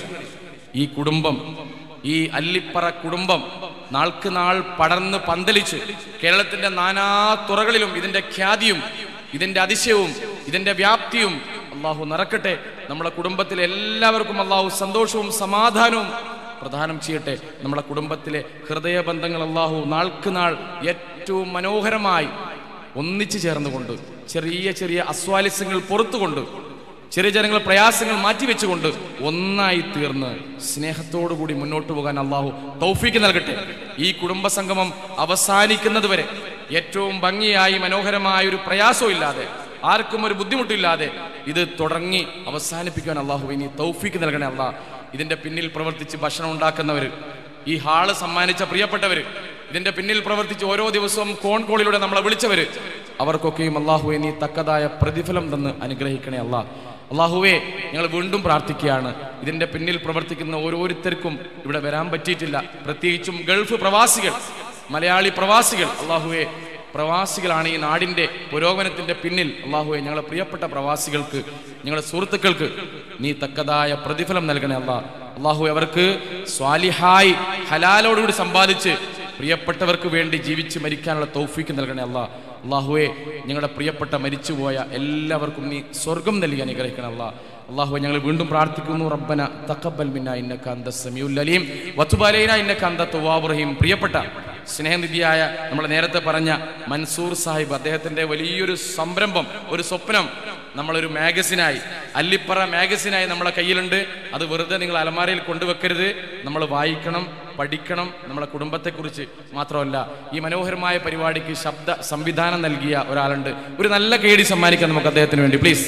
ഈ കുടുംബം ഈ അല്ലിപ്പറ കുടുംബം നാൾക്ക് നാൾ പടർന്ന് പന്തലിച്ച് കേരളത്തിന്റെ നാനാ തുറകളിലും ഇതിന്റെ ഖ്യാതിയും ഇതിന്റെ അതിശയവും ഇതിന്റെ വ്യാപ്തിയും അള്ളാഹു നിറക്കട്ടെ നമ്മുടെ കുടുംബത്തിലെ എല്ലാവർക്കും അള്ളാഹു സന്തോഷവും സമാധാനവും പ്രദാനം ചെയ്യട്ടെ നമ്മുടെ കുടുംബത്തിലെ ഹൃദയബന്ധങ്ങൾ അള്ളാഹു നാൾക്ക് നാൾ ഏറ്റവും മനോഹരമായി ഒന്നിച്ചു ചേർന്നുകൊണ്ട് ചെറിയ ചെറിയ അസ്വാലിസ്യങ്ങൾ പുറത്തുകൊണ്ട് ചെറിയ ജനങ്ങൾ പ്രയാസങ്ങൾ മാറ്റിവെച്ചുകൊണ്ട് ഒന്നായി തീർന്ന് സ്നേഹത്തോടു കൂടി മുന്നോട്ട് പോകാൻ അള്ളാഹു തൗഫീക്ക് നൽകട്ടെ ഈ കുടുംബ സംഗമം അവസാനിക്കുന്നത് വരെ ഏറ്റവും ഭംഗിയായി മനോഹരമായ ഒരു പ്രയാസവും ഇല്ലാതെ ആർക്കും ഒരു ബുദ്ധിമുട്ടില്ലാതെ ഇത് തുടങ്ങി അവസാനിപ്പിക്കാൻ അള്ളാഹു ഇനി തൗഫീക്ക് നൽകണേ അള്ളാഹ് ഇതിന്റെ പിന്നിൽ പ്രവർത്തിച്ച് ഭക്ഷണം ഉണ്ടാക്കുന്നവർ ഈ ഹാള് സമ്മാനിച്ച പ്രിയപ്പെട്ടവര് ഇതിന്റെ പിന്നിൽ പ്രവർത്തിച്ച് ഓരോ ദിവസവും ഫോൺ കോളിലൂടെ നമ്മളെ വിളിച്ചവര് അവർക്കൊക്കെയും അള്ളാഹുവെ നീ തക്കതായ പ്രതിഫലം തന്ന് അനുഗ്രഹിക്കണേ അള്ളാഹ് അള്ളാഹുവേ ഞങ്ങൾ വീണ്ടും പ്രാർത്ഥിക്കുകയാണ് ഇതിന്റെ പിന്നിൽ പ്രവർത്തിക്കുന്ന ഓരോരുത്തർക്കും ഇവിടെ വരാൻ പറ്റിയിട്ടില്ല പ്രത്യേകിച്ചും ഗൾഫ് പ്രവാസികൾ മലയാളി പ്രവാസികൾ അള്ളാഹുവെ പ്രവാസികളാണ് ഈ നാടിന്റെ പുരോഗമനത്തിന്റെ പിന്നിൽ അള്ളാഹുവെ ഞങ്ങളെ പ്രിയപ്പെട്ട പ്രവാസികൾക്ക് ഞങ്ങളുടെ സുഹൃത്തുക്കൾക്ക് നീ തക്കതായ പ്രതിഫലം നൽകണേ അല്ലാ അള്ളാഹു അവർക്ക് സ്വാലിഹായി ഹലാലോടുകൂടി സമ്പാദിച്ച് പ്രിയപ്പെട്ടവർക്ക് വേണ്ടി ജീവിച്ച് മരിക്കാനുള്ള തൗഫീക്ക് നൽകണേ അല്ലാ അള്ളാഹുവെ ഞങ്ങളുടെ പ്രിയപ്പെട്ട മരിച്ചുപോയ എല്ലാവർക്കും നീ സ്വർഗം നൽകി അനുഗ്രഹിക്കണം അല്ലാ അള്ളാഹു ഞങ്ങൾ വീണ്ടും പ്രാർത്ഥിക്കുന്നു റബ്ബന തഖബ്ബൽ മിന്ന ഇന്നക അന്ത സമീഉൽ അലീം വതുബ് അലൈനാ ഇന്നക അന്ത തവ്വാബുർ റഹീം പ്രിയപ്പെട്ട സ്നേഹനിധിയായ നമ്മൾ നേരത്തെ പറഞ്ഞ മൻസൂർ സാഹിബ് അദ്ദേഹത്തിന്റെ വലിയൊരു സംരംഭം ഒരു സ്വപ്നം നമ്മളൊരു മാഗസിനായി അല്ലിപ്പറ മാഗസിനായി നമ്മളെ കയ്യിലുണ്ട് അത് വെറുതെ നിങ്ങൾ അലമാരയിൽ കൊണ്ടുവെക്കരുത് നമ്മൾ വായിക്കണം പഠിക്കണം നമ്മളെ കുടുംബത്തെക്കുറിച്ച് മാത്രമല്ല ഈ മനോഹരമായ പരിപാടിക്ക് ശബ്ദ സംവിധാനം നൽകിയ ഒരാളുണ്ട് ഒരു നല്ല കേടി സമ്മാനിക്കാം നമുക്ക് അദ്ദേഹത്തിന് വേണ്ടി പ്ലീസ്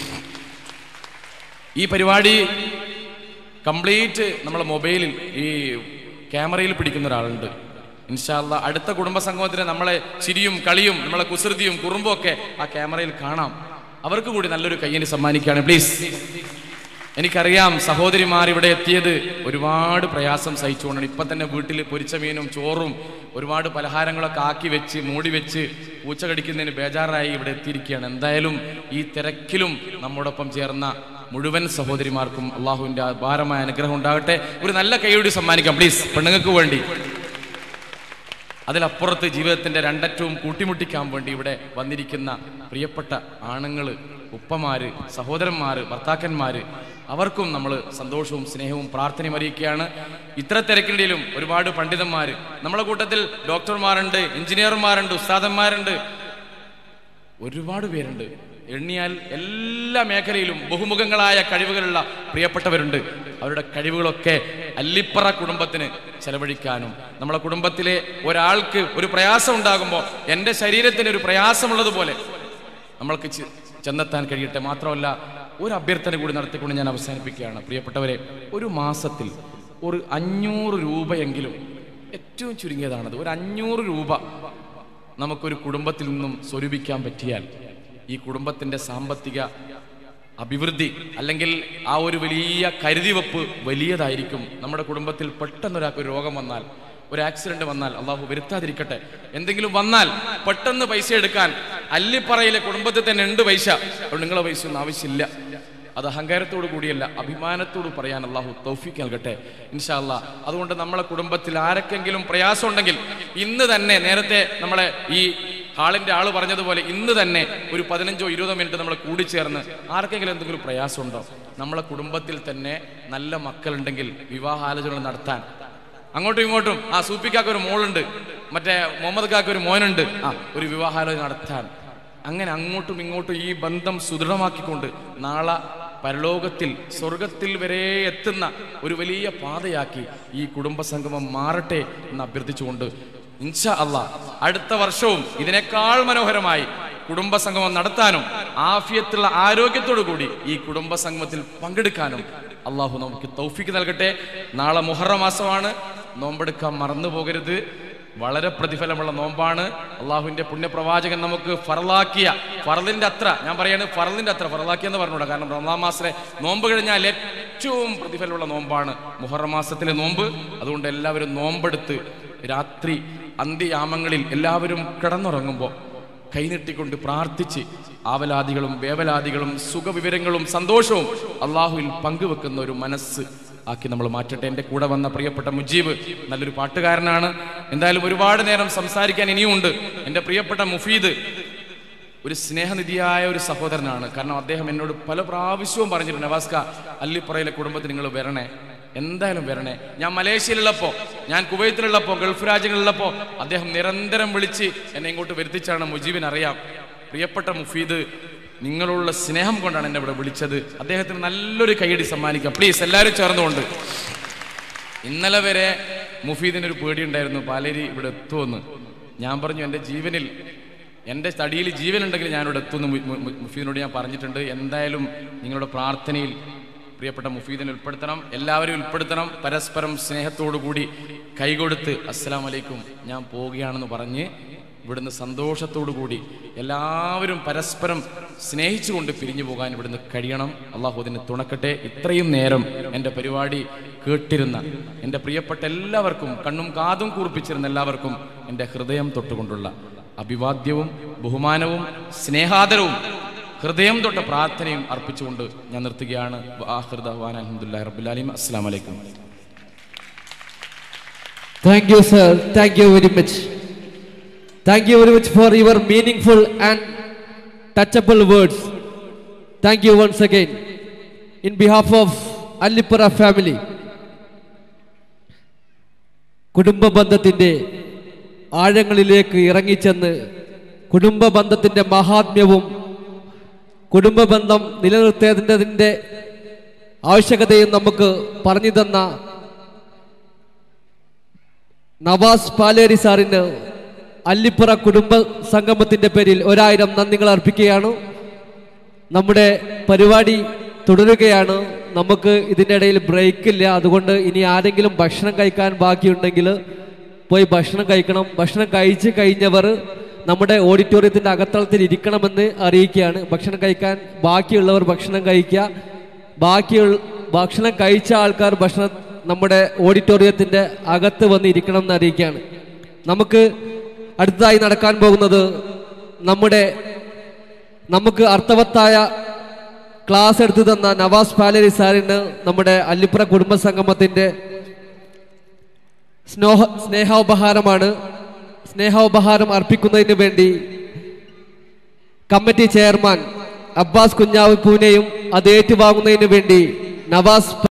ഈ പരിപാടി കംപ്ലീറ്റ് നമ്മളെ മൊബൈലിൽ ഈ ക്യാമറയിൽ പിടിക്കുന്ന ഒരാളുണ്ട് ഇൻഷാല്ല അടുത്ത കുടുംബ സംഗമത്തിന് നമ്മളെ ചിരിയും കളിയും നമ്മളെ കുസൃതിയും കുറുമ്പും ഒക്കെ ആ ക്യാമറയിൽ കാണാം അവർക്ക് കൂടി നല്ലൊരു കയ്യന് സമ്മാനിക്കുകയാണ് പ്ലീസ് എനിക്കറിയാം സഹോദരിമാർ ഇവിടെ എത്തിയത് ഒരുപാട് പ്രയാസം സഹിച്ചുകൊണ്ടാണ് ഇപ്പം തന്നെ വീട്ടിൽ പൊരിച്ച മീനും ചോറും ഒരുപാട് പലഹാരങ്ങളൊക്കെ ആക്കി വെച്ച് മൂടി വെച്ച് പൂച്ച കടിക്കുന്നതിന് ബേജാറായി ഇവിടെ എത്തിയിരിക്കുകയാണ് എന്തായാലും ഈ തിരക്കിലും നമ്മോടൊപ്പം ചേർന്ന മുഴുവൻ സഹോദരിമാർക്കും അള്ളാഹുവിൻ്റെ അപാരമായ അനുഗ്രഹം ഉണ്ടാകട്ടെ ഒരു നല്ല കൈയോടി സമ്മാനിക്കാം പ്ലീസ് പെണ്ണുങ്ങൾക്ക് വേണ്ടി അതിലപ്പുറത്ത് ജീവിതത്തിന്റെ രണ്ടറ്റവും കൂട്ടിമുട്ടിക്കാൻ വേണ്ടി ഇവിടെ വന്നിരിക്കുന്ന പ്രിയപ്പെട്ട ആണുങ്ങൾ ഉപ്പമാര് സഹോദരന്മാര് ഭർത്താക്കന്മാര് അവർക്കും നമ്മൾ സന്തോഷവും സ്നേഹവും പ്രാർത്ഥനയും അറിയിക്കുകയാണ് ഇത്ര തിരക്കിനിടയിലും ഒരുപാട് പണ്ഡിതന്മാര് നമ്മളെ കൂട്ടത്തിൽ ഡോക്ടർമാരുണ്ട് എഞ്ചിനീയർമാരുണ്ട് ഉസ്താദന്മാരുണ്ട് ഒരുപാട് പേരുണ്ട് എണ്ണിയാൽ എല്ലാ മേഖലയിലും ബഹുമുഖങ്ങളായ കഴിവുകളുള്ള പ്രിയപ്പെട്ടവരുണ്ട് അവരുടെ കഴിവുകളൊക്കെ അല്ലിപ്പറ കുടുംബത്തിന് ചെലവഴിക്കാനും നമ്മളെ കുടുംബത്തിലെ ഒരാൾക്ക് ഒരു പ്രയാസം ഉണ്ടാകുമ്പോൾ എൻ്റെ ശരീരത്തിന് ഒരു പ്രയാസമുള്ളതുപോലെ നമ്മൾക്ക് ചെ- ചെന്നെത്താൻ കഴിയട്ടെ മാത്രമല്ല ഒരു അഭ്യർത്ഥന കൂടി നടത്തിക്കൊണ്ട് ഞാൻ അവസാനിപ്പിക്കുകയാണ് പ്രിയപ്പെട്ടവരെ ഒരു മാസത്തിൽ ഒരു അഞ്ഞൂറ് രൂപയെങ്കിലും ഏറ്റവും ചുരുങ്ങിയതാണത് ഒരു അഞ്ഞൂറ് രൂപ നമുക്കൊരു കുടുംബത്തിൽ നിന്നും സ്വരൂപിക്കാൻ പറ്റിയാൽ ഈ കുടുംബത്തിന്റെ സാമ്പത്തിക അഭിവൃദ്ധി അല്ലെങ്കിൽ ആ ഒരു വലിയ കരുതിവെപ്പ് വലിയതായിരിക്കും നമ്മുടെ കുടുംബത്തിൽ പെട്ടെന്നൊരാൾക്ക് ഒരു രോഗം വന്നാൽ ഒരു ആക്സിഡന്റ് വന്നാൽ അള്ളാഹു വരുത്താതിരിക്കട്ടെ എന്തെങ്കിലും വന്നാൽ പെട്ടെന്ന് പൈസ എടുക്കാൻ അല്ലിപ്പറയിലെ കുടുംബത്തിൽ തന്നെ ഉണ്ട് പൈസ അതുകൊണ്ട് നിങ്ങളെ പൈസ ഒന്നും ആവശ്യമില്ല അത് അഹങ്കാരത്തോടു കൂടിയല്ല അഭിമാനത്തോട് പറയാൻ അള്ളാഹു തൗഫീക്ക് നൽകട്ടെ ഇൻഷാ അല്ലാ അതുകൊണ്ട് നമ്മളെ കുടുംബത്തിൽ ആരൊക്കെങ്കിലും പ്രയാസം ഉണ്ടെങ്കിൽ ഇന്ന് തന്നെ നേരത്തെ നമ്മളെ ഈ ഹാളിന്റെ ആള് പറഞ്ഞതുപോലെ ഇന്ന് തന്നെ ഒരു പതിനഞ്ചോ ഇരുപതോ മിനിറ്റ് നമ്മൾ കൂടിച്ചേർന്ന് ആർക്കെങ്കിലും എന്തെങ്കിലും പ്രയാസമുണ്ടോ നമ്മളെ കുടുംബത്തിൽ തന്നെ നല്ല മക്കളുണ്ടെങ്കിൽ വിവാഹാലോചനകൾ നടത്താൻ അങ്ങോട്ടും ഇങ്ങോട്ടും ആ സൂപ്പിക്കാക്ക് ഒരു മോളുണ്ട് മറ്റേ മുഹമ്മദ് കാക്ക് ഒരു മോനുണ്ട് ആ ഒരു വിവാഹാലോചന നടത്താൻ അങ്ങനെ അങ്ങോട്ടും ഇങ്ങോട്ടും ഈ ബന്ധം സുദൃഢമാക്കിക്കൊണ്ട് നാളെ പരലോകത്തിൽ സ്വർഗത്തിൽ വരെ എത്തുന്ന ഒരു വലിയ പാതയാക്കി ഈ കുടുംബ സംഗമം മാറട്ടെ എന്ന് അഭ്യർത്ഥിച്ചുകൊണ്ട് ഇൻഷാ അള്ളാ അടുത്ത വർഷവും ഇതിനേക്കാൾ മനോഹരമായി കുടുംബ സംഗമം നടത്താനും ആഫിയത്തുള്ള ആരോഗ്യത്തോടു കൂടി ഈ കുടുംബ സംഗമത്തിൽ പങ്കെടുക്കാനും അള്ളാഹു നമുക്ക് തൗഫിക്ക് നൽകട്ടെ നാളെ മുഹറ മാസമാണ് നോമ്പെടുക്കാൻ മറന്നു പോകരുത് വളരെ പ്രതിഫലമുള്ള നോമ്പാണ് അള്ളാഹുവിന്റെ പുണ്യപ്രവാചകൻ നമുക്ക് ഫറലാക്കിയ ഫറലിന്റെ അത്ര ഞാൻ പറയാണ് ഫറലിന്റെ അത്ര ഫറലാക്കിയ എന്ന് പറഞ്ഞൂടാ കാരണം റമദാൻ മാസത്തിലെ നോമ്പ് കഴിഞ്ഞാൽ ഏറ്റവും പ്രതിഫലമുള്ള നോമ്പാണ് മുഹറം മാസത്തിലെ നോമ്പ് അതുകൊണ്ട് എല്ലാവരും നോമ്പെടുത്ത് രാത്രി അന്ത്യയാമങ്ങളിൽ എല്ലാവരും കിടന്നുറങ്ങുമ്പോൾ കൈനീട്ടിക്കൊണ്ട് പ്രാർത്ഥിച്ച് ആവലാദികളും വേവലാദികളും സുഖവിവരങ്ങളും സന്തോഷവും അള്ളാഹുവിൽ പങ്കുവെക്കുന്ന ഒരു മനസ്സ് ആക്കി നമ്മൾ മാറ്റട്ടെ എൻ്റെ കൂടെ വന്ന പ്രിയപ്പെട്ട മുജീബ് നല്ലൊരു പാട്ടുകാരനാണ് എന്തായാലും ഒരുപാട് നേരം സംസാരിക്കാൻ ഇനിയുമുണ്ട് എൻ്റെ പ്രിയപ്പെട്ട മുഫീദ് ഒരു സ്നേഹനിധിയായ ഒരു സഹോദരനാണ് കാരണം അദ്ദേഹം എന്നോട് പല പ്രാവശ്യവും പറഞ്ഞിട്ടുണ്ട് നവാസ്ക അല്ലിപ്പുറയിലെ കുടുംബത്തിൽ നിങ്ങൾ വരണേ എന്തായാലും വരണേ ഞാൻ മലേഷ്യയിലുള്ളപ്പോൾ ഞാൻ കുവൈത്തിലുള്ളപ്പോൾ ഗൾഫ് രാജ്യങ്ങളിലുള്ളപ്പോൾ അദ്ദേഹം നിരന്തരം വിളിച്ച് എന്നെ ഇങ്ങോട്ട് വരുത്തിച്ചാണ് മുജീബിന് അറിയാം പ്രിയപ്പെട്ട മുഫീദ് നിങ്ങളുള്ള സ്നേഹം കൊണ്ടാണ് എന്നെ ഇവിടെ വിളിച്ചത് അദ്ദേഹത്തിന് നല്ലൊരു കൈയടി സമ്മാനിക്കാം പ്ലീസ് എല്ലാവരും ചേർന്നുകൊണ്ട് ഇന്നലെ വരെ മുഫീദിന് ഒരു പേടിയുണ്ടായിരുന്നു പാലേരി ഇവിടെ എത്തുമെന്ന് ഞാൻ പറഞ്ഞു എൻ്റെ ജീവനിൽ എൻ്റെ തടിയിൽ ജീവനുണ്ടെങ്കിൽ ഞാനിവിടെ എത്തുമെന്ന് മു- മു- മു- മുഫീദിനോട് ഞാൻ പറഞ്ഞിട്ടുണ്ട് എന്തായാലും നിങ്ങളുടെ പ്രാർത്ഥനയിൽ പ്രിയപ്പെട്ട മുഫീദിനെ ഉൾപ്പെടുത്തണം എല്ലാവരും ഉൾപ്പെടുത്തണം പരസ്പരം സ്നേഹത്തോടു കൂടി കൈകൊടുത്ത് അസ്സലാം വലൈക്കും ഞാൻ പോവുകയാണെന്ന് പറഞ്ഞ് ഇവിടുന്ന് സന്തോഷത്തോടു കൂടി എല്ലാവരും പരസ്പരം സ്നേഹിച്ചുകൊണ്ട് പിരിഞ്ഞു പോകാൻ ഇവിടുന്ന് കഴിയണം അള്ളാഹു അതിന് തുണക്കട്ടെ ഇത്രയും നേരം എൻ്റെ പരിപാടി കേട്ടിരുന്ന എൻ്റെ പ്രിയപ്പെട്ട എല്ലാവർക്കും കണ്ണും കാതും കൂർപ്പിച്ചിരുന്ന എല്ലാവർക്കും എൻ്റെ ഹൃദയം തൊട്ടുകൊണ്ടുള്ള അഭിവാദ്യവും ബഹുമാനവും സ്നേഹാദരവും ഹൃദയം തൊട്ട പ്രാർത്ഥനയും അർപ്പിച്ചുകൊണ്ട് ഞാൻ നിർത്തുകയാണ് ആഹൃദാൻ അലഹമുല്ലാ റബുലാലിം അസ്സാം വലൈക്കും Thank you, sir. Thank you very much. Thank you very much for your meaningful and touchable words. Thank you once again. In behalf of Allipura family, കുടുംബ ബന്ധത്തിൻ്റെ ആഴങ്ങളിലേക്ക് ഇറങ്ങിച്ചെന്ന് കുടുംബ ബന്ധത്തിൻ്റെ മഹാത്മ്യവും കുടുംബ ബന്ധം നിലനിർത്തേണ്ടതിൻ്റെ ആവശ്യകതയും നമുക്ക് പറഞ്ഞു തന്ന നവാസ് പാലേരി സാറിന് അല്ലിപ്പുറ കുടുംബ സംഗമത്തിന്റെ പേരിൽ ഒരായിരം നന്ദികൾ അർപ്പിക്കുകയാണ് നമ്മുടെ പരിപാടി തുടരുകയാണ് നമുക്ക് ഇതിൻ്റെ ഇടയിൽ ബ്രേക്ക് ഇല്ല അതുകൊണ്ട് ഇനി ആരെങ്കിലും ഭക്ഷണം കഴിക്കാൻ ബാക്കിയുണ്ടെങ്കിൽ പോയി ഭക്ഷണം കഴിക്കണം ഭക്ഷണം കഴിച്ച് കഴിഞ്ഞവർ നമ്മുടെ ഓഡിറ്റോറിയത്തിൻ്റെ അകത്തളത്തിൽ ഇരിക്കണമെന്ന് അറിയിക്കുകയാണ് ഭക്ഷണം കഴിക്കാൻ ബാക്കിയുള്ളവർ ഭക്ഷണം കഴിക്കുക ബാക്കിയുള്ള ഭക്ഷണം കഴിച്ച ആൾക്കാർ ഭക്ഷണം നമ്മുടെ ഓഡിറ്റോറിയത്തിൻ്റെ അകത്ത് വന്ന് ഇരിക്കണം എന്ന് അറിയിക്കുകയാണ് നമുക്ക് അടുത്തതായി നടക്കാൻ പോകുന്നത് നമ്മുടെ നമുക്ക് അർത്ഥവത്തായ ക്ലാസ് എടുത്തു തന്ന നവാസ് പാലരി സാറിന് നമ്മുടെ അല്ലിപ്പുറ കുടുംബ സംഗമത്തിൻ്റെ സ്നേഹ സ്നേഹോപഹാരമാണ് സ്നേഹോപഹാരം അർപ്പിക്കുന്നതിന് വേണ്ടി കമ്മിറ്റി ചെയർമാൻ അബ്ബാസ് കുഞ്ഞാവ് പൂനെയും അത് ഏറ്റുവാങ്ങുന്നതിന് വേണ്ടി നവാസ്